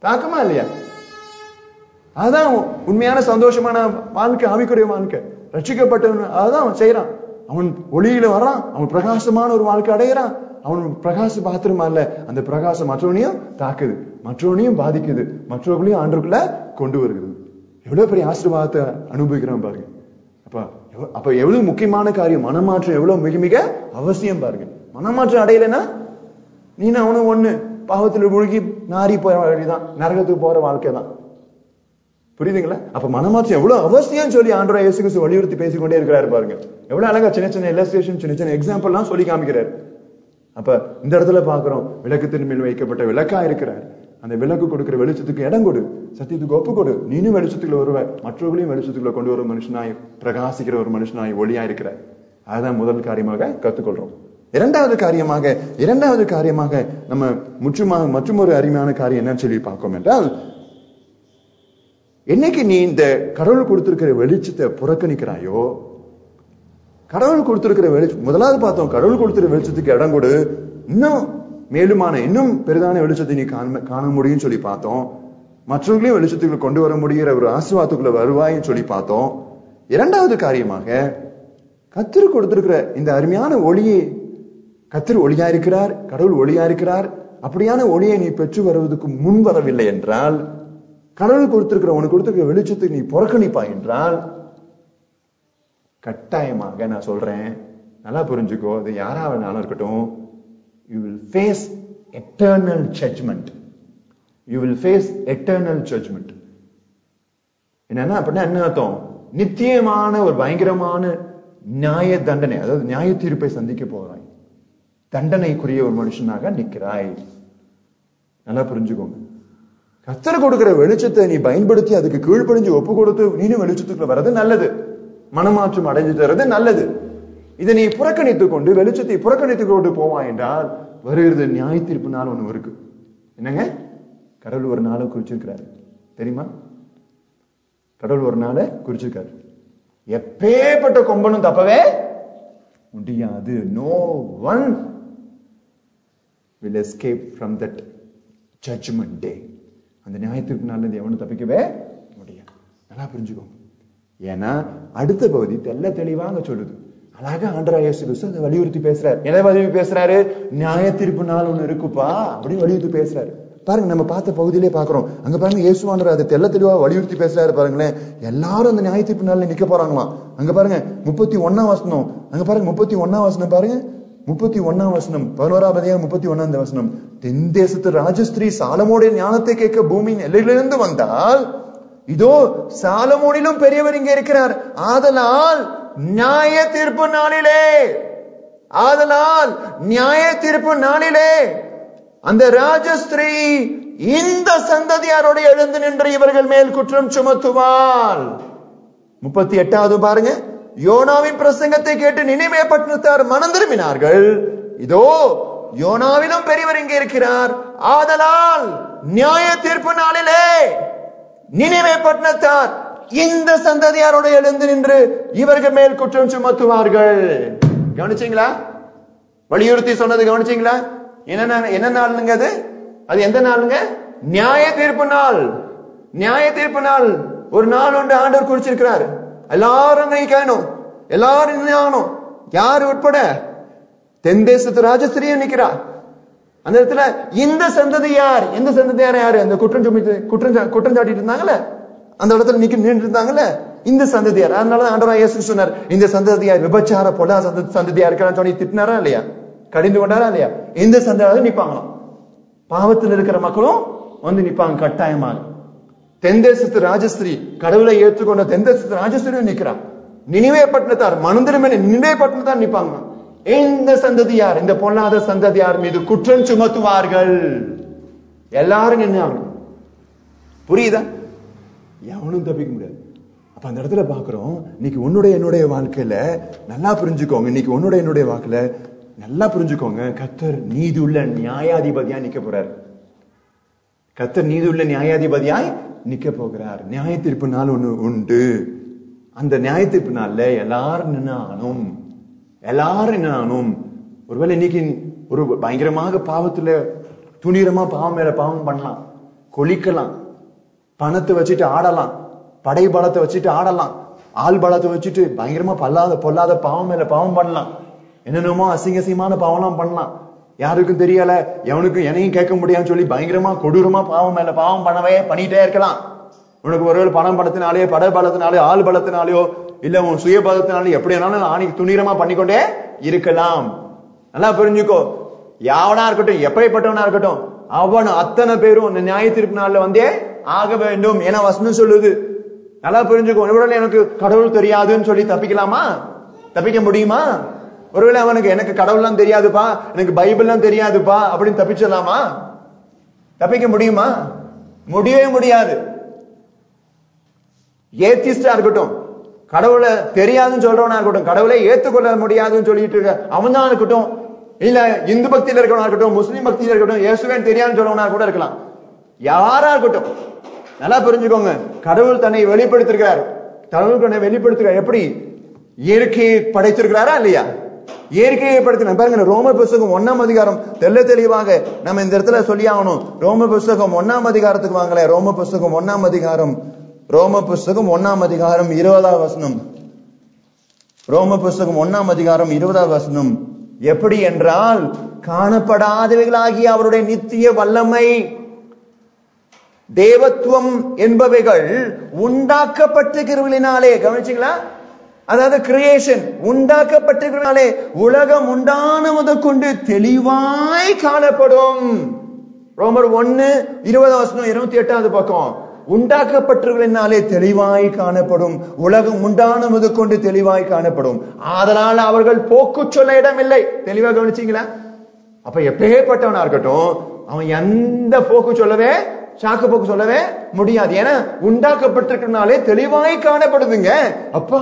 தாக்கமா இல்லையா அதான் உண்மையான சந்தோஷமான வாழ்க்கை ஆவிக்குரிய வாழ்க்கை ரட்சிக்கப்பட்டவன் அதான் அவன் செய்யறான் அவன் ஒளியில வர்றான் அவன் பிரகாசமான ஒரு வாழ்க்கை அடைகிறான் அவன் பிரகாச பாத்திரமா இல்ல அந்த பிரகாசம் மற்றவனையும் தாக்குது மற்றவனையும் பாதிக்குது மற்றவர்களையும் ஆண்டுக்குள்ள கொண்டு வருகிறது எவ்வளவு பெரிய ஆசீர்வாதத்தை அனுபவிக்கிறான் பாருங்க அப்ப எவ்வ- அப்ப எவ்வளவு முக்கியமான காரியம் மனமாற்றம் எவ்வளவு மிக மிக அவசியம் பாருங்க மனமாற்றம் அடையலைன்னா நீ அவனும் ஒண்ணு பாவத்துல முழுகி நாரி போற வழிதான் நரகத்துக்கு போற வாழ்க்கை தான் புரியுதுங்களா அப்ப மனமாற்றம் எவ்வளவு அவசியம் சொல்லி ஆண்டவராய் இயேசு கிறிஸ்து வலியுறுத்தி பேசிக்கொண்டே இருக்கிறாரு பாருங்க எவ்வளவு அழகா சின்ன சின்ன இல்லஸ்ட்ரேஷன் சின்ன சின்ன எக்ஸாம்பிள் எல்லாம் சொல்லி காமிக்கிறாரு அப்ப இந்த இடத்துல பாக்குறோம் விளக்கத்தின் மேல் வைக்கப்பட்ட விளக்கா இருக்கிறார் அந்த விளக்கு கொடுக்கிற வெளிச்சத்துக்கு இடம் கொடு சத்தியத்துக்கு ஒப்பு கொடு நீனும் வெளிச்சத்துக்குள்ள வருவ மற்றவர்களையும் வெளிச்சத்துக்குள்ள கொண்டு வரும் மனுஷனாய் பிரகாசிக்கிற ஒரு மனுஷனாய் ஒளியா இருக்கிறார் அதுதான் முதல் காரியமாக கத்துக்கொள்றோம் இரண்டாவது காரியமாக இரண்டாவது காரியமாக நம்ம முற்றுமாக மற்றும் ஒரு அருமையான காரியம் என்னன்னு சொல்லி பார்க்கோம் என்றால் என்னைக்கு நீ இந்த கடவுள் கொடுத்திருக்கிற வெளிச்சத்தை புறக்கணிக்கிறாயோ கடவுள் கொடுத்திருக்கிற வெளிச்சம் முதலாவது பார்த்தோம் கடவுள் கொடுத்திருக்கிற வெளிச்சத்துக்கு இடம் கொடு இன்னும் மேலுமான இன்னும் பெரிதான வெளிச்சத்தை நீ காண காண முடியும்னு சொல்லி பார்த்தோம் மற்றவர்களையும் வெளிச்சத்துக்குள்ள கொண்டு வர முடிகிற ஒரு ஆசீர்வாதத்துக்குள்ள வருவாயின்னு சொல்லி பார்த்தோம் இரண்டாவது காரியமாக கத்திர கொடுத்திருக்கிற இந்த அருமையான ஒளியை கத்திர ஒளியா இருக்கிறார் கடவுள் ஒளியா இருக்கிறார் அப்படியான ஒளியை நீ பெற்று வருவதற்கு முன் வரவில்லை என்றால் கடவுள் கொடுத்திருக்கிற உனக்கு கொடுத்திருக்கிற வெளிச்சத்துக்கு நீ புறக்கணிப்பா என்றால் கட்டாயமாக நான் சொல்றேன் நல்லா புரிஞ்சுக்கோ அது யாரா வேணாலும் இருக்கட்டும் you will face eternal judgment you will face eternal judgment என்னன்னா அப்படின்னா என்ன அர்த்தம் நித்தியமான ஒரு பயங்கரமான நியாய தண்டனை அதாவது நியாய தீர்ப்பை சந்திக்க போறாய் தண்டனைக்குரிய ஒரு மனுஷனாக நிக்கிறாய் நல்லா புரிஞ்சுக்கோங்க கத்தர் கொடுக்கிற வெளிச்சத்தை நீ பயன்படுத்தி அதுக்கு கீழ்ப்படிஞ்சு ஒப்பு கொடுத்து நீனும் வெளிச்சத்துக்குள்ள வர்றது நல்லது மனமாற்றம் அடைஞ்சு தர்றது நல்லது இதை நீ புறக்கணித்துக் கொண்டு வெளிச்சத்தை புறக்கணித்துக் கொண்டு போவாய் என்றால் வருகிறது நியாய தீர்ப்பு நாள் ஒண்ணு இருக்கு என்னங்க கடவுள் ஒரு நாளை குறிச்சிருக்கிறாரு தெரியுமா கடவுள் ஒரு நாளை குறிச்சிருக்காரு எப்பேற்பட்ட கொம்பனும் தப்பவே முடியாது no one will escape from that judgment day அந்த நியாயத்திற்கு நாளில் எவனும் தப்பிக்கவே முடியாது நல்லா புரிஞ்சுக்கோங்க ஏன்னா அடுத்த பகுதி தெல்ல தெளிவாங்க சொல்லுது அழகா ஆண்டரா இயேசு கிறிஸ்து அதை வலியுறுத்தி பேசுறாரு எதை வலியுறுத்தி பேசுறாரு நியாய தீர்ப்பு நாள் ஒண்ணு இருக்குப்பா அப்படின்னு வலியுறுத்தி பேசுறாரு பாருங்க நம்ம பார்த்த பகுதியிலே பாக்குறோம் அங்க பாருங்க இயேசுவாண்டர் அதை தெல்ல தெளிவா வலியுறுத்தி பேசுறாரு பாருங்களேன் எல்லாரும் அந்த நியாய தீர்ப்பு நாள்ல நிக்க போறாங்களாம் அங்க பாருங்க முப்பத்தி ஒன்னாம் வசனம் அங்க பாருங்க முப்பத்தி ஒன்னாம் வசனம் பாருங்க முப்பத்தி ஒன்னாம் வசனம் பதினோராம் அதிகாரம் முப்பத்தி ஒன்னாம் வசனம் தென் தேசத்து ராஜஸ்திரீ சாலமோடைய ஞானத்தை கேட்க பூமியின் எல்லையிலிருந்து வந்தால் இதோ சாலமோனிலும் பெரியவர் இங்கே இருக்கிறார் ஆதலால் நியாய தீர்ப்பு நாளிலே ஆதலால் நியாய தீர்ப்பு நாளிலே அந்த ராஜஸ்திரீ இந்த சந்ததியாரோடு எழுந்து நின்று இவர்கள் மேல் குற்றம் சுமத்துவாள் முப்பத்தி எட்டாவது பாருங்க யோனாவின் பிரசங்கத்தை கேட்டு நினைவே பட்டணத்தார் மனம் திரும்பினார்கள் இதோ யோனாவிலும் பெரியவர் இங்கே இருக்கிறார் ஆதலால் நியாய தீர்ப்பு நாளிலே நினைவே பட்டணத்தார் இந்த சந்ததியாரோடு எழுந்து நின்று இவர்கள் மேல் குற்றம் சுமத்துவார்கள் கவனிச்சீங்களா வலியுறுத்தி சொன்னது கவனிச்சீங்களா என்ன என்ன நாளுங்க அது அது எந்த நாளுங்க நியாய தீர்ப்பு நாள் நியாய தீர்ப்பு நாள் ஒரு நாள் ஒன்று ஆண்டவர் குறிச்சிருக்கிறார் எல்லாரும் நினைக்கணும் எல்லாரும் நினைக்கணும் யார் உட்பட தென் தேசத்து ராஜஸ்திரியும் நிக்கிறா அந்த இடத்துல இந்த சந்ததி யார் எந்த சந்ததியார் யாரு அந்த குற்றம் சுமித்து குற்றம் சா- குற்றம் சாட்டிட்டு இருந்தாங்கல்ல அந்த இடத்துல நிக்க நின்று இருந்தாங்கல்ல இந்த சந்ததியார் அதனால ஆண்டவரா இயேசு சொன்னார் இந்த சந்ததியார் விபச்சார பொல்லா சந்த சந்ததியா இருக்கிறான்னு சொல்லி திட்டினாரா இல்லையா கடிந்து கொண்டாரா இல்லையா இந்த சந்ததியார் நிப்பாங்களாம் பாவத்தில் இருக்கிற மக்களும் வந்து நிப்பாங்க கட்டாயமாக தென்தேசத்து ராஜஸ்திரி கடவுளை ஏற்றுக்கொண்ட தென்தேசத்து ராஜஸ்திரியும் நிக்கிறான் நினைவே பட்டணத்தார் மனந்திரமே நினைவே பட்டணத்தார் நிப்பாங்க இந்த சந்ததியார் இந்த பொல்லாத சந்ததியார் மீது குற்றம் சுமத்துவார்கள் எல்லாரும் நின்னாங்க புரியுதா எவனும் தப்பிக்க முடியாது அப்ப அந்த இடத்துல பாக்குறோம் இன்னைக்கு உன்னுடைய என்னுடைய வாழ்க்கையில நல்லா புரிஞ்சுக்கோங்க இன்னைக்கு உன்னுடைய என்னுடைய வாழ்க்கையில நல்லா புரிஞ்சுக்கோங்க கத்தர் நீதி உள்ள நியாயாதிபதியா நிக்க போறார் கத்தர் நீதி உள்ள நியாயாதிபதியாய் நிக்க போகிறார் நியாய தீர்ப்பு நாள் ஒண்ணு உண்டு அந்த நியாய தீர்ப்பு நாள்ல எல்லாரும் நின்னானும் எல்லாரும் நின்னானும் ஒருவேளை இன்னைக்கு ஒரு பயங்கரமாக பாவத்துல துணிரமா பாவம் மேல பாவம் பண்ணலாம் கொளிக்கலாம் பணத்தை வச்சுட்டு ஆடலாம் படை பலத்தை வச்சுட்டு ஆடலாம் ஆள் பலத்தை வச்சுட்டு பயங்கரமா பல்லாத பொல்லாத பாவம் மேல பாவம் பண்ணலாம் என்னென்னமோ அசிங்க அசிங்கமான பாவம்லாம் பண்ணலாம் யாருக்கும் தெரியல எவனுக்கும் என்னையும் கேட்க முடியாதுன்னு சொல்லி பயங்கரமா கொடூரமா பாவம் மேல பாவம் பண்ணவே பண்ணிட்டே இருக்கலாம் உனக்கு ஒருவேளை பணம் பலத்தினாலேயோ பட பலத்தினாலேயோ ஆள் பலத்தினாலேயோ இல்ல உன் சுய பலத்தினாலேயோ எப்படி வேணாலும் ஆணி துணிரமா பண்ணிக்கொண்டே இருக்கலாம் நல்லா புரிஞ்சுக்கோ யாவனா இருக்கட்டும் எப்படிப்பட்டவனா இருக்கட்டும் அவன் அத்தனை பேரும் இந்த நியாய தீர்ப்பு நாள்ல வந்தே ஆக வேண்டும் என வசனம் சொல்லுது நல்லா புரிஞ்சுக்கோ ஒருவேளை எனக்கு கடவுள் தெரியாதுன்னு சொல்லி தப்பிக்கலாமா தப்பிக்க முடியுமா ஒருவேளை அவனுக்கு எனக்கு கடவுள்லாம் தெரியாதுப்பா எனக்கு பைபிள்லாம் தெரியாதுப்பா அப்படின்னு தப்பிச்சிடலாமா தப்பிக்க முடியுமா முடியவே முடியாது ஏத்திஸ்டா இருக்கட்டும் கடவுளை தெரியாதுன்னு சொல்றவனா இருக்கட்டும் கடவுளை ஏத்துக்கொள்ள முடியாதுன்னு சொல்லிட்டு இருக்க அவன் தான் இருக்கட்டும் இல்ல இந்து பக்தியில இருக்கவனா இருக்கட்டும் முஸ்லீம் பக்தியில இருக்கட்டும் இயேசுவே தெரியாதுன்னு சொல்றவனா கூட இருக்கலாம் யாரா இருக்கட்டும் நல்லா புரிஞ்சுக்கோங்க கடவுள் தன்னை வெளிப்படுத்திருக்கிறார் கடவுள் தன்னை வெளிப்படுத்துகிறார் எப்படி இயற்கையை படைத்திருக்கிறாரா இல்லையா இயற்கையை படைத்தின பாருங்க ரோம புஸ்தகம் ஒன்னாம் அதிகாரம் தெல்ல தெளிவாக நம்ம இந்த இடத்துல சொல்லி ஆகணும் ரோம புஸ்தகம் ஒன்னாம் அதிகாரத்துக்கு வாங்கல ரோம புஸ்தகம் ஒன்னாம் அதிகாரம் ரோம புஸ்தகம் ஒன்னாம் அதிகாரம் இருபதாம் வசனம் ரோம புஸ்தகம் ஒன்னாம் அதிகாரம் இருபதாம் வசனம் எப்படி என்றால் காணப்படாதவைகளாகிய அவருடைய நித்திய வல்லமை தேவத்துவம் என்பவைகள் உண்டாக்கப்பட்டிருக்கிறவர்களினாலே கவனிச்சீங்களா அதாவது கிரியேஷன் உண்டாக்கப்பட்டிருக்கிறனாலே உலகம் உண்டான முதற்கொண்டு தெளிவாய் காணப்படும் ரோமர் ஒன்னு இருபது வசனம் இருபத்தி எட்டாவது பக்கம் உண்டாக்கப்பட்டிருக்கிறனாலே தெளிவாய் காணப்படும் உலகம் உண்டான முதற்கொண்டு தெளிவாய் காணப்படும் ஆதலால் அவர்கள் போக்கு சொல்ல இடமில்லை தெளிவா கவனிச்சீங்களா அப்ப எப்பேற்பட்டவனா இருக்கட்டும் அவன் எந்த போக்கு சொல்லவே சாக்கு போக்கு சொல்லவே முடியாது ஏன்னா உண்டாக்கப்பட்டிருக்கிறனாலே தெளிவாய் காணப்படுதுங்க அப்பா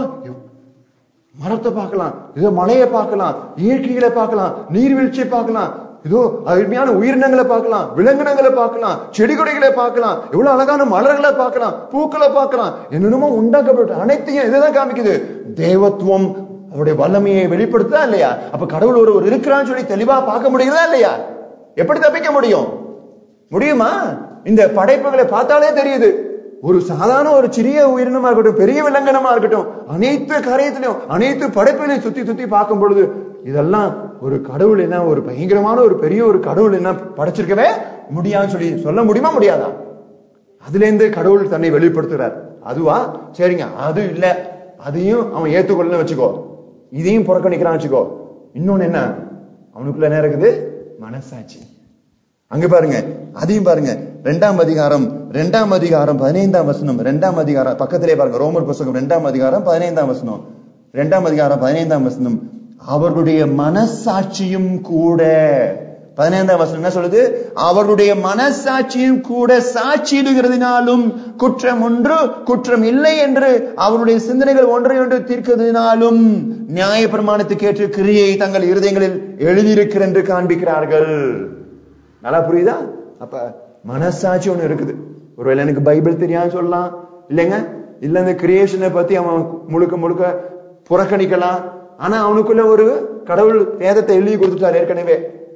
மரத்தை பார்க்கலாம் ஏதோ மலையை பார்க்கலாம் இயற்கைகளை பார்க்கலாம் நீர்வீழ்ச்சியை பார்க்கலாம் ஏதோ அருமையான உயிரினங்களை பார்க்கலாம் விலங்கினங்களை பார்க்கலாம் செடி கொடிகளை பார்க்கலாம் எவ்வளவு அழகான மலர்களை பார்க்கலாம் பூக்களை பார்க்கலாம் என்னென்னமோ உண்டாக்கப்பட்ட அனைத்தையும் இதுதான் காமிக்குது தேவத்துவம் அவருடைய வல்லமையை வெளிப்படுத்தா இல்லையா அப்ப கடவுள் ஒரு இருக்கிறான்னு சொல்லி தெளிவா பார்க்க முடியுதா இல்லையா எப்படி தப்பிக்க முடியும் முடியுமா இந்த படைப்புகளை பார்த்தாலே தெரியுது ஒரு சாதாரண ஒரு சிறிய உயிரினமா இருக்கட்டும் பெரிய விலங்கினமா இருக்கட்டும் அனைத்து காரியத்திலையும் அனைத்து படைப்புகளையும் சுத்தி சுத்தி பார்க்கும் பொழுது இதெல்லாம் ஒரு கடவுள் என்ன ஒரு பயங்கரமான ஒரு பெரிய ஒரு கடவுள் என்ன படைச்சிருக்கவே முடியாதுன்னு சொல்லி சொல்ல முடியுமா முடியாதா அதுல இருந்து கடவுள் தன்னை வெளிப்படுத்துறார் அதுவா சரிங்க அது இல்ல அதையும் அவன் ஏத்துக்கொள்ளன்னு வச்சுக்கோ இதையும் புறக்கணிக்கிறான் வச்சுக்கோ இன்னொன்னு என்ன அவனுக்குள்ள என்ன இருக்குது மனசாட்சி அங்க பாருங்க அதையும் பாருங்க ரெண்டாம் அதிகாரம் ரெண்டாம் அதிகாரம் பதினைந்தாம் வசனம் ரெண்டாம் அதிகாரம் பக்கத்திலே பாருங்க ரோமர் புஸ்தகம் ரெண்டாம் அதிகாரம் பதினைந்தாம் வசனம் ரெண்டாம் அதிகாரம் பதினைந்தாம் வசனம் அவர்களுடைய மனசாட்சியும் கூட பதினைந்தாம் வசனம் என்ன சொல்லுது அவர்களுடைய மனசாட்சியும் கூட சாட்சியிடுகிறதுனாலும் குற்றம் ஒன்று குற்றம் இல்லை என்று அவருடைய சிந்தனைகள் ஒன்றை ஒன்று தீர்க்கிறதுனாலும் நியாய பிரமாணத்துக்கு ஏற்ற கிரியை தங்கள் இருதயங்களில் எழுதியிருக்கிற என்று காண்பிக்கிறார்கள் நல்லா புரியுதா அப்ப மனசாட்சி ஒண்ணு இருக்குது ஒருவேளை எனக்கு பைபிள் தெரியாது சொல்லலாம் இல்லைங்க இல்ல இந்த கிரியேஷனை பத்தி அவன் முழுக்க முழுக்க புறக்கணிக்கலாம் ஆனா அவனுக்குள்ள ஒரு கடவுள் வேதத்தை எழுதி கொடுத்துட்டார் ஏற்கனவே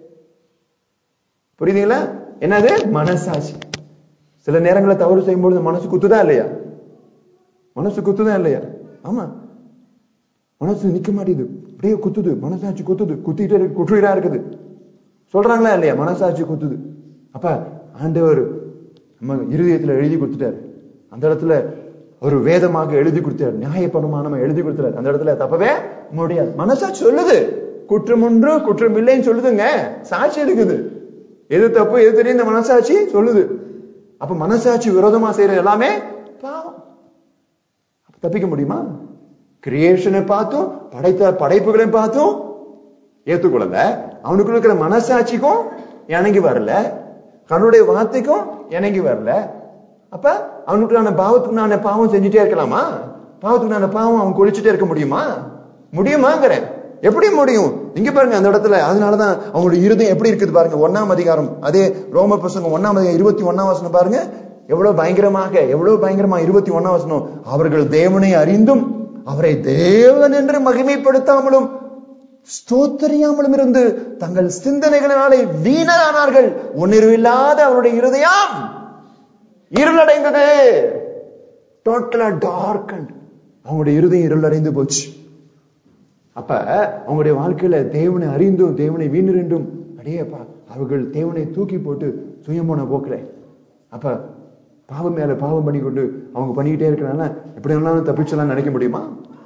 புரியுதுங்களா என்னது மனசாட்சி சில நேரங்களில் தவறு செய்யும்போது மனசு குத்துதா இல்லையா மனசு குத்துதா இல்லையா ஆமா மனசு நிக்க மாட்டேது அப்படியே குத்துது மனசாட்சி குத்துது குத்திட்டே இருக்கு குற்றுயிரா இருக்குது சொல்றாங்களா இல்லையா மனசாட்சி குத்துது அப்ப ஆண்டவர் நம்ம இருதயத்துல எழுதி கொடுத்துட்டாரு அந்த இடத்துல ஒரு வேதமாக எழுதி கொடுத்தார் நியாயப்பணமா எழுதி கொடுத்தாரு அந்த இடத்துல தப்பவே முடியாது மனசாட்சி சொல்லுது குற்றம் ஒன்று குற்றம் இல்லைன்னு சொல்லுதுங்க சாட்சி இருக்குது எது தப்பு எது தெரியும் இந்த மனசாட்சி சொல்லுது அப்ப மனசாட்சி விரோதமா செய்யற எல்லாமே பாவம் தப்பிக்க முடியுமா கிரியேஷனை பார்த்தும் படைத்த படைப்புகளையும் பார்த்தும் ஏத்துக்கொள்ளல அவனுக்குள்ள இருக்கிற மனசாட்சிக்கும் இணங்கி வரல கண்ணுடைய வார்த்தைக்கும் இணங்கி வரல அப்ப அவனுக்குள்ளான பாவத்துக்குனான பாவம் செஞ்சுட்டே இருக்கலாமா பாவத்துக்குனான பாவம் அவன் குளிச்சுட்டே இருக்க முடியுமா முடியுமாங்கிறேன் எப்படி முடியும் இங்க பாருங்க அந்த இடத்துல அதனாலதான் அவங்களுடைய இருதயம் எப்படி இருக்குது பாருங்க ஒன்னாம் அதிகாரம் அதே ரோம புஸ்தகம் ஒன்னாம் அதிகாரம் இருபத்தி ஒன்னாம் வசனம் பாருங்க எவ்வளவு பயங்கரமாக எவ்வளவு பயங்கரமா இருபத்தி ஒன்னாம் வசனம் அவர்கள் தேவனை அறிந்தும் அவரை தேவன் என்று மகிமைப்படுத்தாமலும் ஸ்தோத்தரியாமலும் இருந்து தங்கள் சிந்தனைகளினாலே வீணரானார்கள் உணர்வில்லாத அவருடைய இருதயம் இருளடைந்தது டோட்டலா டார்க் அவங்களுடைய இருதயம் இருளடைந்து போச்சு அப்ப அவங்களுடைய வாழ்க்கையில தேவனை அறிந்தும் தேவனை வீணிருந்தும் அடேப்பா அவர்கள் தேவனை தூக்கி போட்டு சுயமான போக்குல அப்ப பாவம் மேல பாவம் பண்ணி கொண்டு அவங்க பண்ணிக்கிட்டே இருக்கிறனால எப்படி வேணாலும் தப்பிச்சலாம் நினைக்க முடியுமா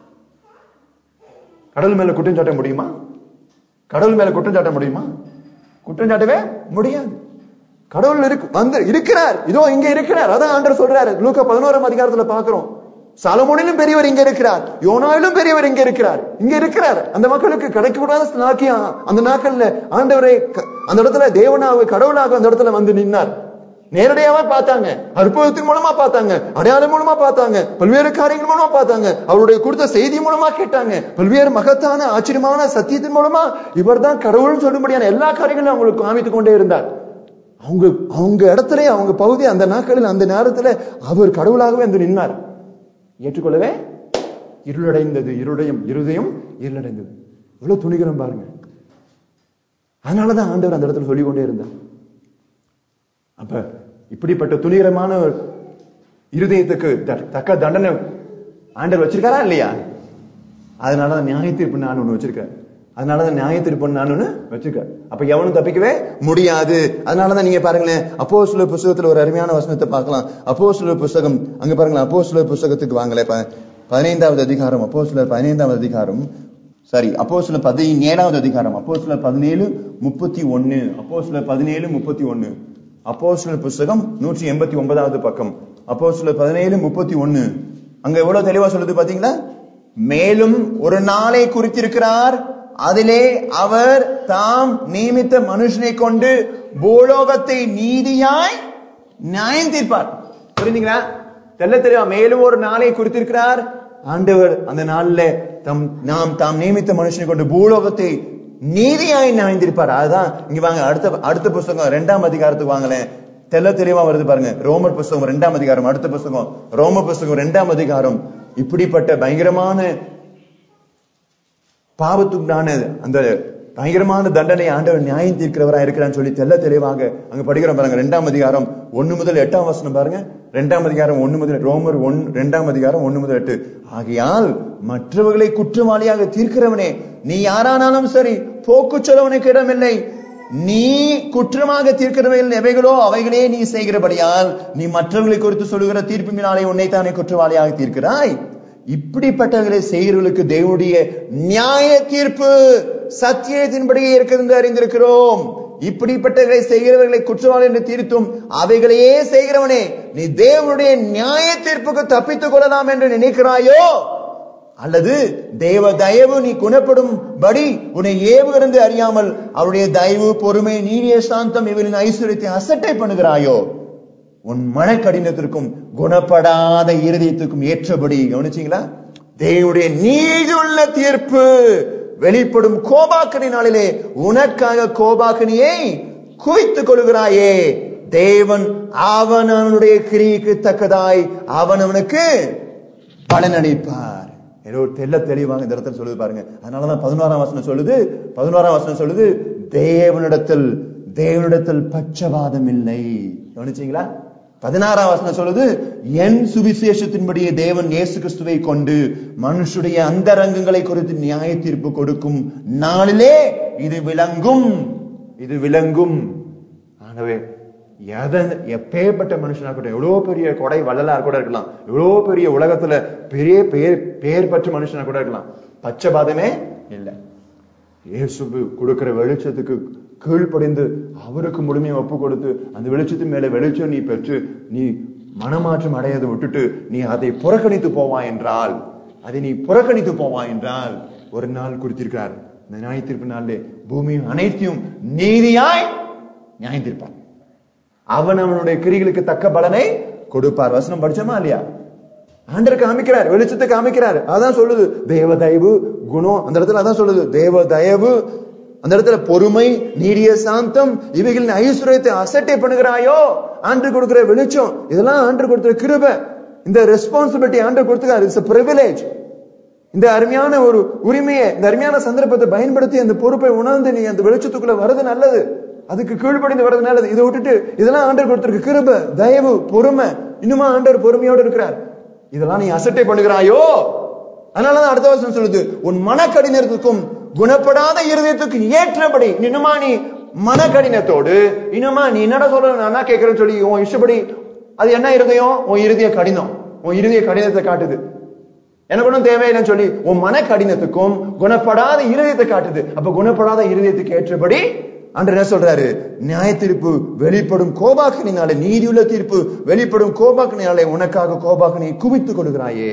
கடல் மேல குற்றம் சாட்ட முடியுமா கடவுள் மேல குற்றம் சாட்ட முடியுமா குற்றம் சாட்டவே முடியாது கடவுள் இருக்கு வந்து இருக்கிறார் இதோ இங்க இருக்கிறார் அதான் ஆண்டர் சொல்றாரு லூக்கா பதினோராம் அதிகாரத்துல பாக்குறோம் சாலமோனிலும் பெரியவர் இங்க இருக்கிறார் யோனாவிலும் பெரியவர் இங்க இருக்கிறார் இங்க இருக்கிறார் அந்த மக்களுக்கு கிடைக்கக்கூடாத நாக்கியம் அந்த நாட்கள்ல ஆண்டவரை க- அந்த இடத்துல தேவனாக கடவுளாக அந்த இடத்துல வந்து நின்னார் நேரடியாவே பார்த்தாங்க அற்புதத்தின் மூலமா பார்த்தாங்க அடையாளம் மூலமா பார்த்தாங்க பல்வேறு காரியங்கள் மூலமா பார்த்தாங்க அவருடைய கொடுத்த செய்தி மூலமா கேட்டாங்க பல்வேறு மகத்தான ஆச்சரியமான சத்தியத்தின் மூலமா இவர்தான் கடவுள்னு சொல்லும்படியான எல்லா காரியங்களும் அவங்களுக்கு காமித்துக் கொண்டே இருந்தார் அவங்க அவங்க இடத்துல அவங்க பகுதி அந்த நாட்களில் அந்த நேரத்துல அவர் கடவுளாகவே வந்து நின்னார் ஏற்றுக்கொள்ளவே இருளடைந்தது இருதயம் இருதயம் இருளடைந்தது எவ்வளவு துணிகரம் பாருங்க அதனாலதான் ஆண்டவர் அந்த இடத்துல சொல்லிக் கொண்டே இருந்தார் அப்ப இப்படிப்பட்ட துணிகரமான ஒரு இருதயத்துக்கு த- தக்க தண்டனை ஆண்டவர் வச்சிருக்காரா இல்லையா அதனாலதான் நியாய தீர்ப்பு நான் ஒண்ணு வச்சிருக்கேன் அதனாலதான் நியாய தீர்ப்பு நான் ஒண்ணு வச்சிருக்கேன் அப்ப எவனும் தப்பிக்கவே முடியாது அதனாலதான் நீங்க பாருங்களேன் அப்போ சில புஸ்தகத்துல ஒரு அருமையான வசனத்தை பார்க்கலாம் அப்போ சில புஸ்தகம் அங்க பாருங்களேன் அப்போ சில புஸ்தகத்துக்கு வாங்கல இப்ப பதினைந்தாவது அதிகாரம் அப்போ சிலர் பதினைந்தாவது அதிகாரம் சாரி அப்போ சில பதினேழாவது அதிகாரம் அப்போ சில பதினேழு முப்பத்தி ஒன்னு அப்போ சில பதினேழு முப்பத்தி ஒன்னு அப்போ சில புஸ்தகம் நூற்றி எண்பத்தி ஒன்பதாவது பக்கம் அப்போ சில பதினேழு முப்பத்தி ஒன்னு அங்க எவ்வளவு தெளிவா சொல்லுது பாத்தீங்களா மேலும் ஒரு நாளை குறித்திருக்கிறார் அதிலே அவர் தாம் நியமித்த மனுஷனை கொண்டு பூலோகத்தை நீதியாய் நியாயம் தீர்ப்பார் புரியுதுங்களா தெல்ல தெளிவா மேலும் ஒரு நாளை குறித்திருக்கிறார் ஆண்டவர் அந்த நாள்ல தம் நாம் தாம் நியமித்த மனுஷனை கொண்டு பூலோகத்தை நீதியாய் நியாயந்திருப்பார் அதுதான் இங்க வாங்க அடுத்த அடுத்த புஸ்தகம் ரெண்டாம் அதிகாரத்துக்கு வாங்களேன் தெல்ல தெளிவா வருது பாருங்க ரோமர் புஸ்தகம் ரெண்டாம் அதிகாரம் அடுத்த புஸ்தகம் ரோம புஸ்தகம் ரெண்டாம் அதிகாரம் இப்படிப்பட்ட பயங்கரமான பாவத்துக்குண்டான அந்த பயங்கரமான தண்டனை ஆண்டவர் நியாயம் தீர்க்கிறவரா இருக்கிறான்னு சொல்லி தெல்ல தெளிவாக அங்க படிக்கிறோம் பாருங்க ரெண்டாம் அதிகாரம் ஒண்ணு முதல் எட்டாம் வசனம் பாருங்க ரெண்டாம் அதிகாரம் ஒண்ணு முதல் ரோமர் ஒன் ரெண்டாம் அதிகாரம் ஒண்ணு முதல் எட்டு ஆகையால் மற்றவர்களை குற்றவாளியாக தீர்க்கிறவனே நீ யாரானாலும் சரி போக்கு சொல்லவனுக்கு இடமில்லை நீ குற்றமாக தீர்க்கிறவைகள் எவைகளோ அவைகளே நீ செய்கிறபடியால் நீ மற்றவர்களை குறித்து சொல்லுகிற தீர்ப்பினாலே உன்னைத்தானே குற்றவாளியாக தீர்க்கிறாய் இப்படிப்பட்டவர்களை செய்கிறவர்களுக்கு தேவனுடைய நியாய தீர்ப்பு சத்தியத்தின்படியே இருக்கிறது அறிந்திருக்கிறோம் இப்படிப்பட்டவர்களை செய்கிறவர்களை குற்றவாளி என்று தீர்த்தும் அவைகளையே செய்கிறவனே நீ தேவனுடைய நியாய தீர்ப்புக்கு தப்பித்துக் கொள்ளலாம் என்று நினைக்கிறாயோ அல்லது தேவ தயவு நீ குணப்படும் படி உன்னை ஏவுகிறது அறியாமல் அவருடைய தயவு பொறுமை நீடிய சாந்தம் இவரின் ஐஸ்வர்யத்தை அசட்டை பண்ணுகிறாயோ உன் மன கடினத்திற்கும் குணப்படாத இருதயத்துக்கும் ஏற்றபடி கவனிச்சீங்களா தேவனுடைய நீதியுள்ள தீர்ப்பு வெளிப்படும் கோபாக்கனி நாளிலே உனக்காக கோபாக்கனியை குவித்துக் கொள்கிறாயே தேவன் அவன் அவனுடைய கிரிக்கு தக்கதாய் அவன் அவனுக்கு பலனளிப்பார் ஏதோ தெல்ல தெளிவாங்க இந்த இடத்துல சொல்லுது பாருங்க அதனாலதான் பதினோராம் வசனம் சொல்லுது பதினோராம் வசனம் சொல்லுது தேவனிடத்தில் தேவனிடத்தில் பட்சவாதம் இல்லை கவனிச்சீங்களா பதினாறாம் வசனம் சொல்லுது என் சுவிசேஷத்தின்படியே தேவன் இயேசு கிறிஸ்துவை கொண்டு மனுஷுடைய அந்தரங்கங்களை குறித்து நியாய தீர்ப்பு கொடுக்கும் நாளிலே இது விளங்கும் இது விளங்கும் ஆகவே எதன் எப்பேற்பட்ட மனுஷனா இருக்கட்டும் எவ்வளவு பெரிய கொடை வள்ளலா கூட இருக்கலாம் எவ்வளவு பெரிய உலகத்துல பெரிய பேர் பேர் பெற்ற மனுஷனா கூட இருக்கலாம் பச்சபாதமே இல்லை இயேசு கொடுக்கிற வெளிச்சத்துக்கு கீழ்ப்படிந்து அவருக்கு முழுமையை ஒப்பு கொடுத்து அந்த வெளிச்சத்தின் மேல வெளிச்சம் நீ பெற்று நீ மனமாற்றம் அடையதை விட்டுட்டு நீ அதை புறக்கணித்து போவாய் என்றால் அதை நீ புறக்கணித்து போவாய் என்றால் ஒரு நாள் குறித்திருக்கிறார் இந்த நியாய தீர்ப்பு நாளிலே பூமியும் அனைத்தையும் நீதியாய் நியாயம் தீர்ப்பார் அவன் அவனுடைய கிரிகளுக்கு தக்க பலனை கொடுப்பார் வசனம் படிச்சோமா இல்லையா ஆண்டர் காமிக்கிறார் வெளிச்சத்தை காமிக்கிறார் அதான் சொல்லுது தேவ தயவு குணம் அந்த இடத்துல அதான் சொல்லுது தேவ தயவு அந்த இடத்துல பொறுமை நீடிய சாந்தம் இவைகளின் ஐஸ்வர்யத்தை அசட்டை பண்ணுகிறாயோ ஆண்டு கொடுக்கிற வெளிச்சம் இதெல்லாம் ஆண்டு கொடுக்கிற கிருபை இந்த ரெஸ்பான்சிபிலிட்டி ஆண்டு கொடுத்துக்காரு இட்ஸ் பிரிவிலேஜ் இந்த அருமையான ஒரு உரிமையை இந்த அருமையான சந்தர்ப்பத்தை பயன்படுத்தி அந்த பொறுப்பை உணர்ந்து நீ அந்த வெளிச்சத்துக்குள்ள வர்றது நல்லது அதுக்கு கீழ்ப்படிந்து வர்றதுனால இதை விட்டுட்டு இதெல்லாம் ஆண்டவர் கொடுத்திருக்கு கிருப தயவு பொறுமை இன்னுமா ஆண்டவர் பொறுமையோடு இருக்கிறார் இதெல்லாம் நீ அசட்டை பண்ணுகிறாயோ அதனாலதான் அடுத்த வருஷம் சொல்லுது உன் மனக்கடினத்துக்கும் குணப்படாத இருதயத்துக்கு ஏற்றபடி இன்னுமா நீ மனக்கடினத்தோடு இன்னுமா நீ என்னடா சொல்ற நான் என்ன கேட்கிறேன்னு சொல்லி உன் இஷ்டப்படி அது என்ன இருதயம் உன் இருதய கடினம் உன் இருதய கடினத்தை காட்டுது எனக்கு ஒன்றும் தேவையில்லைன்னு சொல்லி உன் மன கடினத்துக்கும் குணப்படாத இருதயத்தை காட்டுது அப்ப குணப்படாத இருதயத்துக்கு ஏற்றபடி அன்று என்ன சொல்றாரு நியாய தீர்ப்பு வெளிப்படும் கோபாக்கனினாலே நீதியுள்ள தீர்ப்பு வெளிப்படும் கோபாக்கனினாலே உனக்காக கோபாக்கனை குவித்துக் கொள்கிறாயே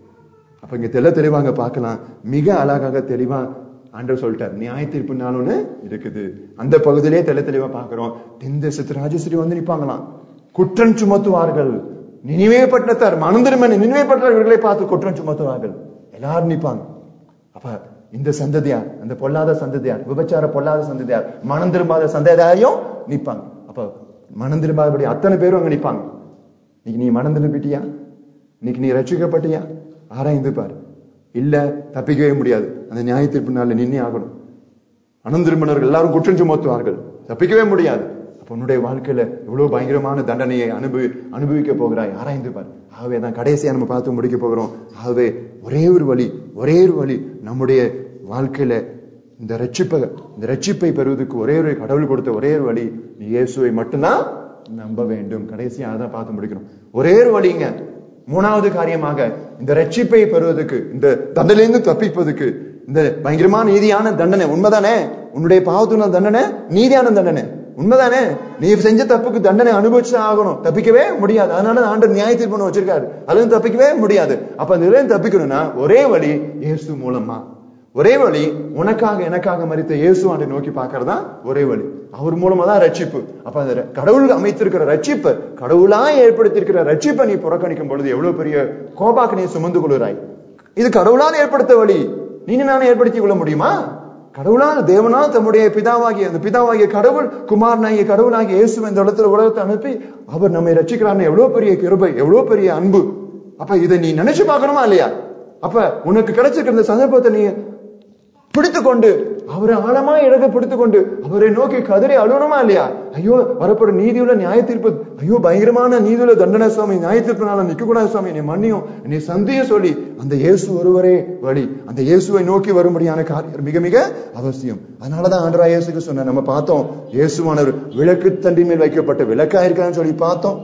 அப்ப இங்க தெள்ள தெளிவாங்க பார்க்கலாம் மிக அழகாக தெளிவா ஆண்டவர் சொல்லிட்டார் நியாய தீர்ப்பு நாள் ஒண்ணு இருக்குது அந்த பகுதியிலே தெள்ள தெளிவா பாக்குறோம் தென் தேசத்து ராஜஸ்ரீ வந்து நிப்பாங்களாம் குற்றம் சுமத்துவார்கள் நினைவே பட்டத்தார் மனந்திருமன் நினைவே பட்டவர்களை பார்த்து குற்றம் சுமத்துவார்கள் எல்லாரும் நிப்பாங்க அப்ப இந்த சந்ததியார் அந்த பொல்லாத சந்ததியார் விபச்சார பொல்லாத சந்ததியார் மனம் திரும்பாத சந்ததியாரையும் நிப்பாங்க அப்ப மனம் திரும்பாதபடி அத்தனை பேரும் அங்க நிப்பாங்க இன்னைக்கு நீ மனம் திரும்பிட்டியா இன்னைக்கு நீ ரட்சிக்கப்பட்டியா ஆராய்ந்து பாரு இல்ல தப்பிக்கவே முடியாது அந்த நியாய தீர்ப்பு நாள்ல நின்னே ஆகணும் மனம் திரும்பினவர்கள் எல்லாரும் குற்றம் சுமத்துவார்கள் தப்பிக்கவே முடியாது அப்ப உன்னுடைய வாழ்க்கையில எவ்வளவு பயங்கரமான தண்டனையை அனுபவி அனுபவிக்க போகிறாய் ஆராய்ந்து பார் ஆகவே தான் கடைசியா நம்ம பார்த்து முடிக்க போகிறோம் ஆகவே ஒரே ஒரு வழி ஒரே ஒரு வழி நம்முடைய வாழ்க்கையில இந்த ரட்சிப்பை இந்த ரட்சிப்பை பெறுவதற்கு ஒரே ஒரு கடவுள் கொடுத்த ஒரே ஒரு வழி நீ இயேசுவை மட்டும்தான் நம்ப வேண்டும் கடைசியா அதான் பார்த்து முடிக்கணும் ஒரே ஒரு வழிங்க மூணாவது காரியமாக இந்த ரட்சிப்பை பெறுவதற்கு இந்த தண்டனையிலிருந்து தப்பிப்பதற்கு இந்த பயங்கரமான நீதியான தண்டனை உண்மைதானே உன்னுடைய பாவத்துன தண்டனை நீதியான தண்டனை உண்மைதானே நீ செஞ்ச தப்புக்கு தண்டனை அனுபவிச்சு ஆகணும் தப்பிக்கவே முடியாது அதனால ஆண்டர் நியாய தீர்ப்பு வச்சிருக்காரு அதுல தப்பிக்கவே முடியாது அப்ப அந்த இதுல தப்பிக்கணும்னா ஒரே வழி இயேசு மூலமா ஒரே வழி உனக்காக எனக்காக மறித்த இயேசு ஆண்டை நோக்கி பார்க்கறதா ஒரே வழி அவர் மூலமா தான் ரட்சிப்பு அப்ப அந்த ர- கடவுள் அமைத்திருக்கிற ரட்சிப்பு கடவுளா ஏற்படுத்தியிருக்கிற ரட்சிப்பை நீ புறக்கணிக்கும் பொழுது எவ்வளவு பெரிய கோபாக்கு நீ சுமந்து கொள்கிறாய் இது கடவுளால் ஏற்படுத்த வழி நீ நானே ஏற்படுத்திக் கொள்ள முடியுமா கடவுளால் தேவனால் தம்முடைய பிதாவாகிய அந்த பிதாவாகிய கடவுள் குமாரனாகிய கடவுளாகிய இயேசு இந்த இடத்துல உலகத்தை அனுப்பி அவர் நம்மை ரட்சிக்கிறார்னு எவ்வளவு பெரிய கிருபை எவ்வளவு பெரிய அன்பு அப்ப இதை நீ நினைச்சு பார்க்கணுமா இல்லையா அப்ப உனக்கு கிடைச்சிருக்கிற இந்த சந்தர்ப்பத்தை நீ பிடித்துக் கொண்டு அவரை ஆழமா இடக பிடித்துக் கொண்டு அவரை நோக்கி கதறி அழுவணுமா இல்லையா ஐயோ வரப்படும் நீதியுள்ள நியாய தீர்ப்பு ஐயோ பயங்கரமான நீதியுள்ள தண்டனை சுவாமி நியாய தீர்ப்புனால நிக்க கூடாது சுவாமி நீ மன்னியும் நீ சந்திய சொல்லி அந்த இயேசு ஒருவரே வழி அந்த இயேசுவை நோக்கி வரும்படியான காரியம் மிக மிக அவசியம் அதனாலதான் ஆண்டரா இயேசுக்கு சொன்ன நம்ம பார்த்தோம் இயேசுவானவர் விளக்கு தண்டி மேல் வைக்கப்பட்ட விளக்கா இருக்கான்னு சொல்லி பார்த்தோம்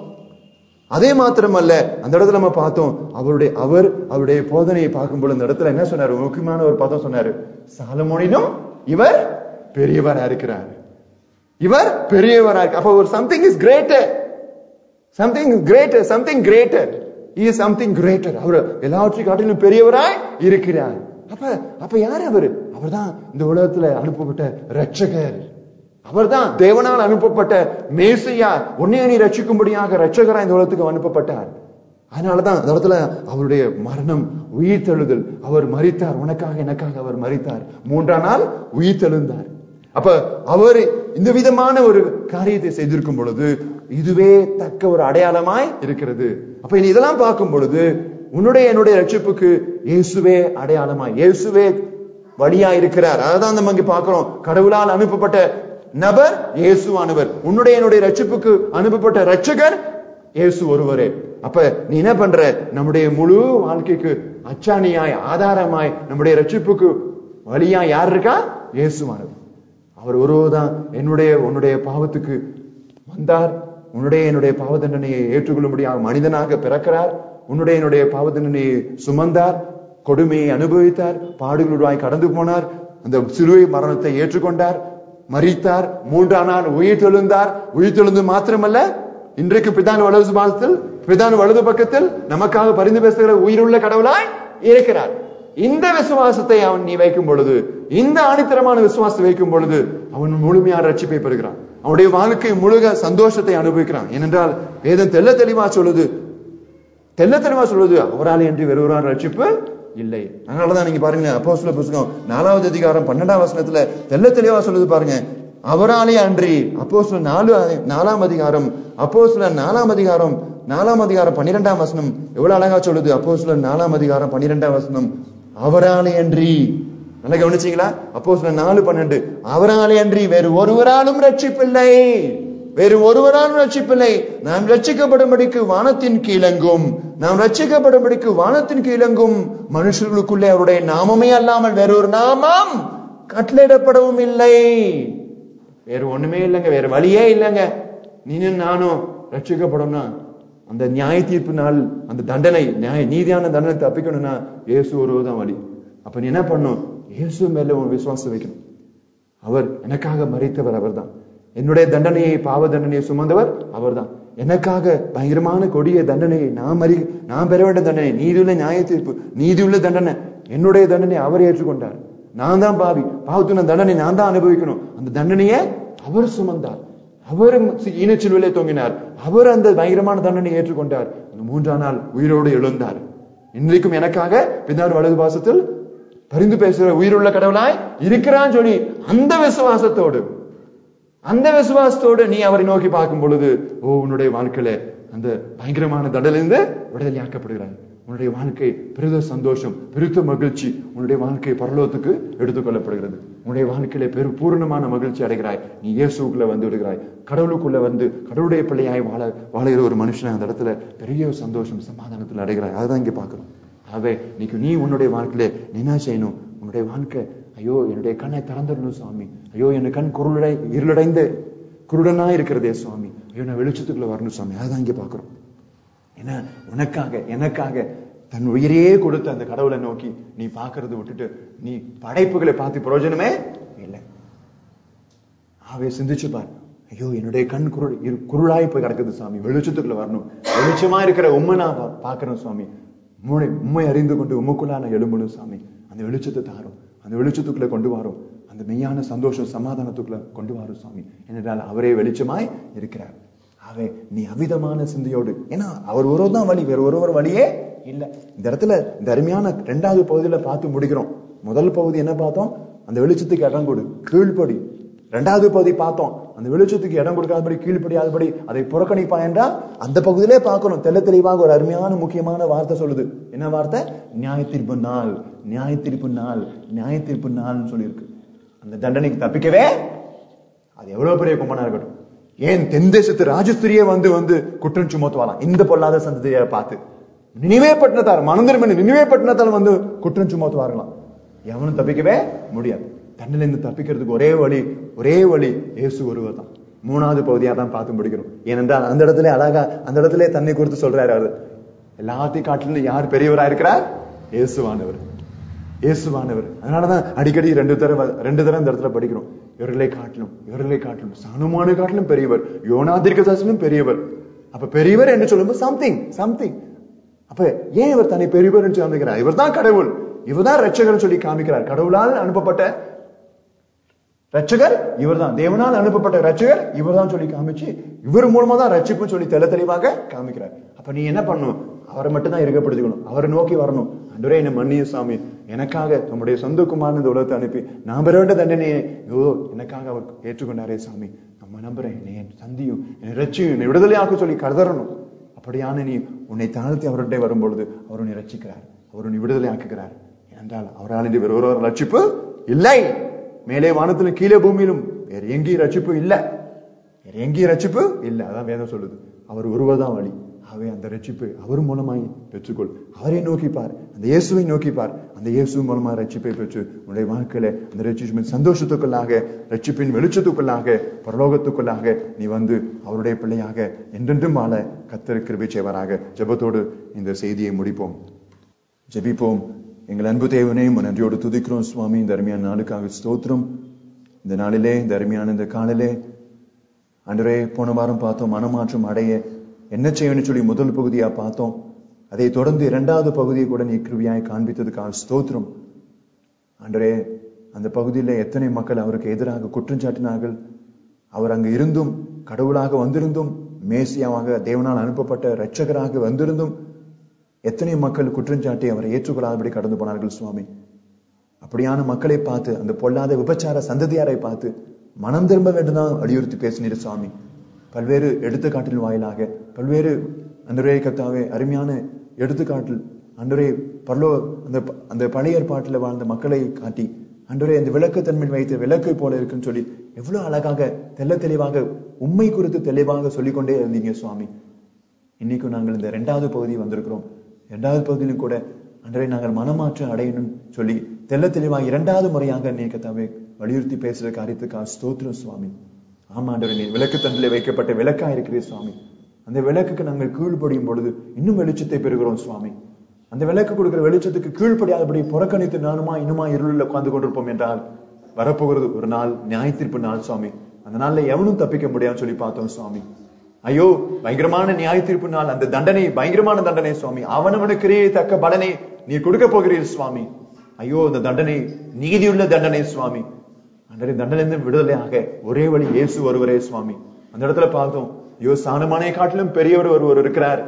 அதே மாத்திரமல்ல அந்த இடத்துல நம்ம பார்த்தோம் அவருடைய அவர் அவருடைய போதனையை பார்க்கும்போது இந்த இடத்துல என்ன சொன்னாரு ஒரு முக்கியமான ஒரு பதம் சொன்னாரு சாலமோனிலும் இவர் பெரியவரா இருக்கிறார் இவர் பெரியவரா இருக்கு அப்ப ஒரு something is greater something greater something greater is something greater அவர் எல்லாவற்றையும் காட்டிலும் பெரியவராய் இருக்கிறார் அப்ப அப்ப யார் அவர் அவர்தான் இந்த உலகத்துல அனுப்பப்பட்ட ரட்சகர் அவர்தான் தேவனால் அனுப்பப்பட்ட மேசியா உன்னைய நீ ரட்சிக்கும்படியாக ரட்சகரா இந்த உலகத்துக்கு அனுப்பப்பட்டார் அதனாலதான் அந்த இடத்துல அவருடைய மரணம் உயிர் தெழுதல் அவர் மரித்தார் உனக்காக எனக்காக அவர் மரித்தார் மூன்றாம் நாள் உயிர் தெழுந்தார் அப்ப அவர் இந்த விதமான ஒரு காரியத்தை செய்திருக்கும் பொழுது இதுவே தக்க ஒரு அடையாளமாய் இருக்கிறது அப்ப இனி இதெல்லாம் பார்க்கும் பொழுது உன்னுடைய என்னுடைய ரட்சிப்புக்கு இயேசுவே அடையாளமாய் இயேசுவே வழியா இருக்கிறார் அதான் நம்ம இங்க பார்க்கிறோம் கடவுளால் அனுப்பப்பட்ட நபர் இயேசுவானவர் உன்னுடைய என்னுடைய ரட்சிப்புக்கு அனுப்பப்பட்ட ரட்சகர் இயேசு ஒருவரே அப்ப நீ என்ன பண்ற நம்முடைய முழு வாழ்க்கைக்கு அச்சாணியாய் ஆதாரமாய் நம்முடைய ரட்சிப்புக்கு வழியா யார் இருக்கா இயேசுவானவர் அவர் ஒருவர்தான் என்னுடைய உன்னுடைய பாவத்துக்கு வந்தார் உன்னுடைய என்னுடைய பாவ தண்டனையை ஏற்றுக்கொள்ளும்படியாக மனிதனாக பிறக்கிறார் உன்னுடைய என்னுடைய பாவ தண்டனையை சுமந்தார் கொடுமையை அனுபவித்தார் பாடுகளுடாய் கடந்து போனார் அந்த சிலுவை மரணத்தை ஏற்றுக்கொண்டார் மரித்தார் மூன்றாம் நாள் உயிர் தெழுந்தார் உயிர் தெழுந்து மாத்திரமல்ல இன்றைக்கு பிதான் வலது பாதத்தில் பிதான் வலது பக்கத்தில் நமக்காக பரிந்து பேசுகிற உயிருள்ள கடவுளாய் இருக்கிறார் இந்த விசுவாசத்தை அவன் நீ வைக்கும் பொழுது இந்த ஆணித்தரமான விசுவாசத்தை வைக்கும் பொழுது அவன் முழுமையான ரட்சிப்பை பெறுகிறான் அவனுடைய வாழ்க்கை முழுக சந்தோஷத்தை அனுபவிக்கிறான் ஏனென்றால் வேதம் தெள்ள தெளிவா சொல்லுது தெள்ள தெளிவா சொல்லுது அவரால் என்று வெறுவரான ரட்சிப்பு இல்லை அதனாலதான் நீங்க பாருங்க அப்போ புஸ்தகம் நாலாவது அதிகாரம் பன்னெண்டாம் வசனத்துல தெள்ள தெளிவா சொல்லுது பாருங்க அவராலே அன்றி அப்போ நாலு நாலாம் அதிகாரம் அப்போ நாலாம் அதிகாரம் நாலாம் அதிகாரம் பன்னிரெண்டாம் வசனம் எவ்வளவு அழகா சொல்லுது அப்போ நாலாம் அதிகாரம் பன்னிரெண்டாம் வசனம் அவராலே அன்றி நல்லா கவனிச்சீங்களா அப்போ நாலு பன்னெண்டு அவராலே அன்றி வேறு ஒருவராலும் ரட்சிப்பில்லை வேறு ஒருவராலும் ரட்சிப்பில்லை நாம் ரட்சிக்கப்படும்படிக்கு வானத்தின் கீழங்கும் நாம் ரட்சிக்கப்படும்படிக்கு வானத்தின் கீழங்கும் மனுஷர்களுக்குள்ளே அவருடைய நாமமே அல்லாமல் வேறொரு நாமம் கட்டளையிடப்படவும் இல்லை வேற ஒண்ணுமே இல்லைங்க வேற வழியே இல்லைங்க நீனும் நானும் ரட்சிக்கப்படணும்னா அந்த நியாய தீர்ப்பு நாள் அந்த தண்டனை நியாய நீதியான தண்டனை தப்பிக்கணும்னா இயேசு ஒருவர்தான் வழி அப்ப நீ என்ன பண்ணும் இயேசு மேல உன் விசுவாசம் வைக்கணும் அவர் எனக்காக மறித்தவர் அவர்தான் என்னுடைய தண்டனையை பாவ தண்டனையை சுமந்தவர் அவர்தான் எனக்காக பயங்கரமான கொடிய தண்டனையை நான் மறி நான் பெற வேண்டிய தண்டனை நீதியுள்ள நியாய தீர்ப்பு நீதியுள்ள தண்டனை என்னுடைய தண்டனை அவர் ஏற்றுக்கொண்டார் நான் தான் பாவி பாவத்தின தண்டனை நான் தான் அனுபவிக்கணும் அந்த தண்டனையை அவர் சுமந்தார் அவர் ஈனச்சிலுவிலே தொங்கினார் அவர் அந்த பயங்கரமான தண்டனை ஏற்றுக்கொண்டார் அந்த மூன்றாம் நாள் உயிரோடு எழுந்தார் இன்றைக்கும் எனக்காக பின்னார் வலது பாசத்தில் பரிந்து பேசுகிற உயிருள்ள கடவுளாய் இருக்கிறான்னு சொல்லி அந்த விசுவாசத்தோடு அந்த விசுவாசத்தோடு நீ அவரை நோக்கி பார்க்கும் பொழுது ஓ உன்னுடைய வாழ்க்கையில அந்த பயங்கரமான தடலிருந்து விடுதலையாக்கப்படுகிறாய் உன்னுடைய வாழ்க்கை பெரித சந்தோஷம் பெருத்த மகிழ்ச்சி உன்னுடைய வாழ்க்கை பரலோகத்துக்கு எடுத்துக்கொள்ளப்படுகிறது உன்னுடைய வாழ்க்கையில பெரு பூர்ணமான மகிழ்ச்சி அடைகிறாய் நீ இயேசுக்குள்ள வந்து விடுகிறாய் கடவுளுக்குள்ள வந்து கடவுளுடைய பிள்ளையாய் வாழ வாழுகிற ஒரு மனுஷன் அந்த இடத்துல பெரிய சந்தோஷம் சமாதானத்துல அடைகிறாய் அதுதான் இங்க பாக்குறோம் ஆகவே இன்னைக்கு நீ உன்னுடைய வாழ்க்கையில நீ என்ன செய்யணும் உன்னுடைய வாழ்க்கை ஐயோ என்னுடைய கண்ணை திறந்துடணும் சுவாமி ஐயோ என் கண் குருளடை இருளடைந்த குருடனா இருக்கிறதே சுவாமி ஐயோ நான் வெளிச்சத்துக்குள்ள வரணும் சுவாமி அதுதான் இங்க பாக்குறோம் ஏன்னா உனக்காக எனக்காக தன் உயிரையே கொடுத்த அந்த கடவுளை நோக்கி நீ பாக்குறத விட்டுட்டு நீ படைப்புகளை பார்த்து பிரயோஜனமே இல்லை ஆவே சிந்திச்சு பார் ஐயோ என்னுடைய கண் குருள் இரு- குருளாய் போய் கிடக்குது சுவாமி வெளிச்சத்துக்குள்ள வரணும் வெளிச்சமா இருக்கிற உண்மை நான் பா- பார்க்கிறேன் சுவாமி உம்மை உண்மை அறிந்து கொண்டு உமக்குள்ளா நான் எழும்பணும் சாமி அந்த வெளிச்சத்தை தாரும் அந்த வெளிச்சத்துக்குள்ள கொண்டு வரும் அந்த மெய்யான சந்தோஷம் சமாதானத்துக்குள்ள கொண்டு வரும் சுவாமி ஏனென்றால் அவரே வெளிச்சமாய் இருக்கிறார் ஆகவே நீ அவிதமான சிந்தையோடு ஏன்னா அவர் ஒருவர் தான் வழி வேற ஒருவர் வழியே இல்ல இந்த இடத்துல இந்த அருமையான இரண்டாவது பகுதியில பார்த்து முடிக்கிறோம் முதல் பகுதி என்ன பார்த்தோம் அந்த வெளிச்சத்துக்கு இடம் கொடு கீழ்ப்படி இரண்டாவது பகுதி பார்த்தோம் அந்த வெளிச்சத்துக்கு இடம் கொடுக்காதபடி கீழ்ப்படியாதபடி அதை புறக்கணிப்பா என்றால் அந்த பகுதியிலே பார்க்கணும் தெள்ள தெளிவாக ஒரு அருமையான முக்கியமான வார்த்தை சொல்லுது என்ன வார்த்தை நியாய தீர்ப்பு நாள் நியாய தீர்ப்பு நாள் நியாய தீர்ப்பு நாள்னு சொல்லியிருக்கு அந்த தண்டனைக்கு தப்பிக்கவே அது எவ்வளவு பெரிய கும்பனா இருக்கட்டும் ஏன் தென் தேசத்து ராஜஸ்திரியே வந்து வந்து குற்றம் சுமத்துவாலாம் இந்த பொல்லாத சந்ததியை பார்த்து நினைவே பட்டினத்தார் மனந்திருமணி நினைவே பட்டினத்தால் வந்து குற்றம் சுமத்துவார்களாம் எவனும் தப்பிக்கவே முடியாது தண்ணில இருந்து தப்பிக்கிறதுக்கு ஒரே வழி ஒரே வழி இயேசு ஒருவர் தான் மூணாவது பகுதியா தான் பார்த்து முடிக்கிறோம் ஏனென்றால் அந்த இடத்துல அழகா அந்த இடத்துல தண்ணி கொடுத்து சொல்றாரு அவரு எல்லாத்தையும் காட்டிலும் யார் பெரியவரா இருக்கிறார் இயேசுவானவர் இயேசுவானவர் அதனாலதான் அடிக்கடி ரெண்டு தடவை ரெண்டு தடவை இந்த இடத்துல படிக்கிறோம் இவர்களை காட்டிலும் இவர்களை காட்டிலும் சானுமான காட்டிலும் பெரியவர் யோனாதிர்கதாசிலும் பெரியவர் அப்ப பெரியவர் என்று சொல்லும்போது சம்திங் சம்திங் அப்ப ஏன் இவர் தன்னை பெரியவர் என்று காமிக்கிறார் இவர் தான் கடவுள் இவர்தான் ரட்சகர் சொல்லி காமிக்கிறார் கடவுளால் அனுப்பப்பட்ட ரட்சகர் இவர்தான் தேவனால் அனுப்பப்பட்ட ரட்சகர் இவர்தான் சொல்லி காமிச்சு இவர் மூலமா தான் ரட்சிப்புன்னு சொல்லி தெள்ள தெளிவாக காமிக்கிறார் அப்ப நீ என்ன பண்ணணும் அவரை மட்டும் தான் இருக்கப்படுத்திக்கணும் அவரை நோக்கி வரணும் அன்றுவரே என்ன மன்னிய சாமி எனக்காக நம்முடைய சொந்த குமாரன் இந்த உலகத்தை அனுப்பி நான் பெற வேண்டிய தண்டனையை ஐயோ எனக்காக அவர் ஏற்றுக்கொண்டாரே சாமி நம்ம நம்புறேன் என்னை என் சந்தியும் என்னை ரட்சியும் என்னை விடுதலையாக்க சொல்லி கருதரணும் அப்படியான நீ உன்னை தாழ்த்தி அவர்கிட்ட வரும்பொழுது அவர் உன்னை ரட்சிக்கிறார் அவர் உன்னை விடுதலை ஆக்குகிறார் என்றால் அவரால் இது வேறு ஒரு ரட்சிப்பு இல்லை மேலே வானத்திலும் கீழே பூமியிலும் வேற எங்கேயும் ரட்சிப்பு இல்ல வேற எங்கேயும் ரட்சிப்பு இல்ல அதான் வேதம் சொல்லுது அவர் ஒருவர் தான் வழி ஆகவே அந்த ரட்சிப்பு அவர் மூலமாய் பெற்றுக்கொள் அவரை நோக்கிப்பார் அந்த இயேசுவை நோக்கிப்பார் அந்த இயேசு மூலமா ரட்சிப்பை பெற்று உன்னுடைய வாழ்க்கையில அந்த ரட்சிப்பின் சந்தோஷத்துக்குள்ளாக ரட்சிப்பின் வெளிச்சத்துக்குள்ளாக பரலோகத்துக்குள்ளாக நீ வந்து அவருடைய பிள்ளையாக என்றென்றும் வாழ கத்தர் கிருபை செய்வாராக ஜெபத்தோடு இந்த செய்தியை முடிப்போம் ஜெபிப்போம் எங்கள் அன்பு தேவனையும் நன்றியோடு துதிக்கிறோம் சுவாமி இந்த அருமையான நாளுக்காக ஸ்தோத்திரம் இந்த நாளிலே இந்த அருமையான இந்த காலிலே அன்றே போன வாரம் பார்த்தோம் மனமாற்றம் அடைய என்ன செய்யணும்னு சொல்லி முதல் பகுதியா பார்த்தோம் அதை தொடர்ந்து இரண்டாவது பகுதியை கூட நீ கிருவியாய் காண்பித்ததுக்காக ஸ்தோத்திரம் அன்றே அந்த பகுதியில எத்தனை மக்கள் அவருக்கு எதிராக குற்றம் சாட்டினார்கள் அவர் அங்கு இருந்தும் கடவுளாக வந்திருந்தும் மேசியாவாக தேவனால் அனுப்பப்பட்ட இரட்சகராக வந்திருந்தும் எத்தனை மக்கள் குற்றஞ்சாட்டி அவரை ஏற்றுக்கொள்ளாதபடி கடந்து போனார்கள் சுவாமி அப்படியான மக்களை பார்த்து அந்த பொல்லாத விபச்சார சந்ததியாரை பார்த்து மனம் திரும்ப வேண்டும் தான் வலியுறுத்தி பேசினீர் சுவாமி பல்வேறு எடுத்துக்காட்டின் வாயிலாக பல்வேறு அன்றைய கத்தாவே அருமையான எடுத்துக்காட்டில் அன்றைய பரலோ அந்த அந்த பழைய ஏற்பாட்டில் வாழ்ந்த மக்களை காட்டி அன்றே இந்த விளக்கு தன்மையில் வைத்த விளக்கை போல இருக்குன்னு சொல்லி எவ்வளவு அழகாக தெள்ள தெளிவாக உண்மை குறித்து தெளிவாக சொல்லிக்கொண்டே இருந்தீங்க சுவாமி இன்னைக்கும் நாங்கள் இந்த இரண்டாவது பகுதி வந்திருக்கிறோம் இரண்டாவது பகுதியிலும் கூட அன்றே நாங்கள் மனமாற்றம் அடையணும் சொல்லி தெள்ள தெளிவாக இரண்டாவது முறையாக நீ கத்தாவே வலியுறுத்தி பேசுற காரியத்துக்காக ஸ்தோத்திரம் சுவாமி ஆமா ஆண்டவரே நீ விளக்கு தண்டிலே வைக்கப்பட்ட விளக்கா இருக்கிறீர் சுவாமி அந்த விளக்குக்கு நாங்கள் கீழ்ப்படியும் பொழுது இன்னும் வெளிச்சத்தை பெறுகிறோம் சுவாமி அந்த விளக்கு கொடுக்கிற வெளிச்சத்துக்கு கீழ்ப்படியாதபடி புறக்கணித்து நானுமா இன்னுமா இருளில் உட்கார்ந்து கொண்டிருப்போம் என்றால் வரப்போகிறது ஒரு நாள் நியாய தீர்ப்பு நாள் சுவாமி அந்த நாள்ல எவனும் தப்பிக்க முடியாதுன்னு சொல்லி பார்த்தோம் சுவாமி ஐயோ பயங்கரமான நியாய தீர்ப்பு நாள் அந்த தண்டனை பயங்கரமான தண்டனை சுவாமி அவனவனுக்கு தக்க பலனை நீ கொடுக்க போகிறீர் சுவாமி ஐயோ அந்த தண்டனை நீதியுள்ள தண்டனை சுவாமி அந்த தண்டனை விடுதலையாக ஒரே வழி இயேசு ஒருவரே சுவாமி அந்த இடத்துல பார்த்தோம் ஐயோ சாணமானை காட்டிலும் பெரியவர் ஒருவர் இருக்கிறார்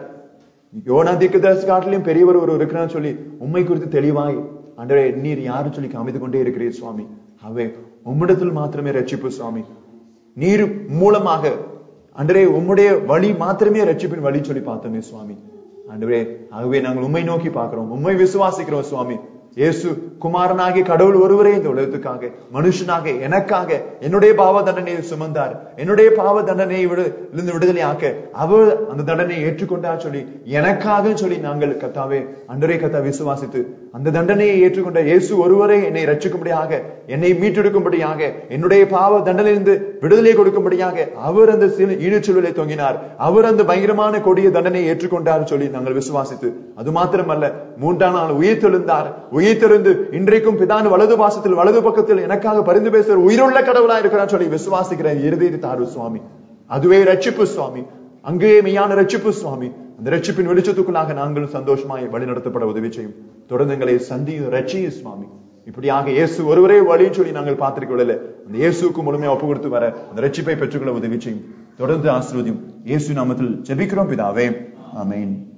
யோனா தீர்க்கதரிசி காட்டிலும் பெரியவர் ஒருவர் இருக்கிறான்னு சொல்லி உண்மை குறித்து தெளிவாய் அன்றே நீர் யாரும் சொல்லி காமித்து கொண்டே இருக்கிறீர் சுவாமி அவே உம்மிடத்தில் மாத்திரமே ரட்சிப்பு சுவாமி நீர் மூலமாக அன்றே உம்முடைய வழி மாத்திரமே ரட்சிப்பின் வழி சொல்லி பார்த்தோமே சுவாமி ஆண்டவரே ஆகவே நாங்கள் உண்மை நோக்கி பார்க்கிறோம் உண்மை விசுவாசிக்கிறோம் சுவாமி இயேசு குமாரனாகிய கடவுள் ஒருவரே இந்த உலகத்துக்காக மனுஷனாக எனக்காக என்னுடைய பாவ தண்டனையை சுமந்தார் என்னுடைய பாவ தண்டனையை விடு இருந்து விடுதலையாக்க அவர் அந்த தண்டனையை ஏற்றுக்கொண்டார் சொல்லி எனக்காக சொல்லி நாங்கள் கத்தாவே அன்றரை கத்தா விசுவாசித்து அந்த தண்டனையை ஏற்றுக்கொண்ட இயேசு ஒருவரே என்னை ரட்சிக்கும்படியாக என்னை மீட்டெடுக்கும்படியாக என்னுடைய பாவ தண்டனையிலிருந்து விடுதலை கொடுக்கும்படியாக அவர் அந்த ஈடுச்சொல்லை தொங்கினார் அவர் அந்த பயங்கரமான கொடிய தண்டனையை ஏற்றுக்கொண்டார் சொல்லி நாங்கள் விசுவாசித்து அது மாத்திரமல்ல மூன்றாம் நாள் உயிர் தெழுந்தார் உயிர் தெழுந்து இன்றைக்கும் பிதான வலது பாசத்தில் வலது பக்கத்தில் எனக்காக பரிந்து பேசுற உயிருள்ள கடவுளா இருக்கிறான்னு சொல்லி விசுவாசிக்கிற இறுதி தாரு சுவாமி அதுவே ரட்சிப்பு சுவாமி அங்கேயே மெய்யான ரட்சிப்பு சுவாமி அந்த ரட்சிப்பின் வெளிச்சத்துக்குள்ளாக நாங்களும் சந்தோஷமாய் வழி நடத்தப்பட உதவி செய்யும் தொடர்ந்து எங்களை சந்தியும் ரட்சியும் சுவாமி இப்படியாக இயேசு ஒருவரே வழின்னு சொல்லி நாங்கள் பார்த்திருக்கவில்லை அந்த இயேசுக்கு முழுமையா ஒப்பு கொடுத்து வர அந்த ரட்சிப்பை பெற்றுக்கொள்ள உதவி செய்யும் தொடர்ந்து ஆசிர்வதியும் இயேசு நாமத்தில் ஜெபிக்கிறோம் பிதாவே ஆமென்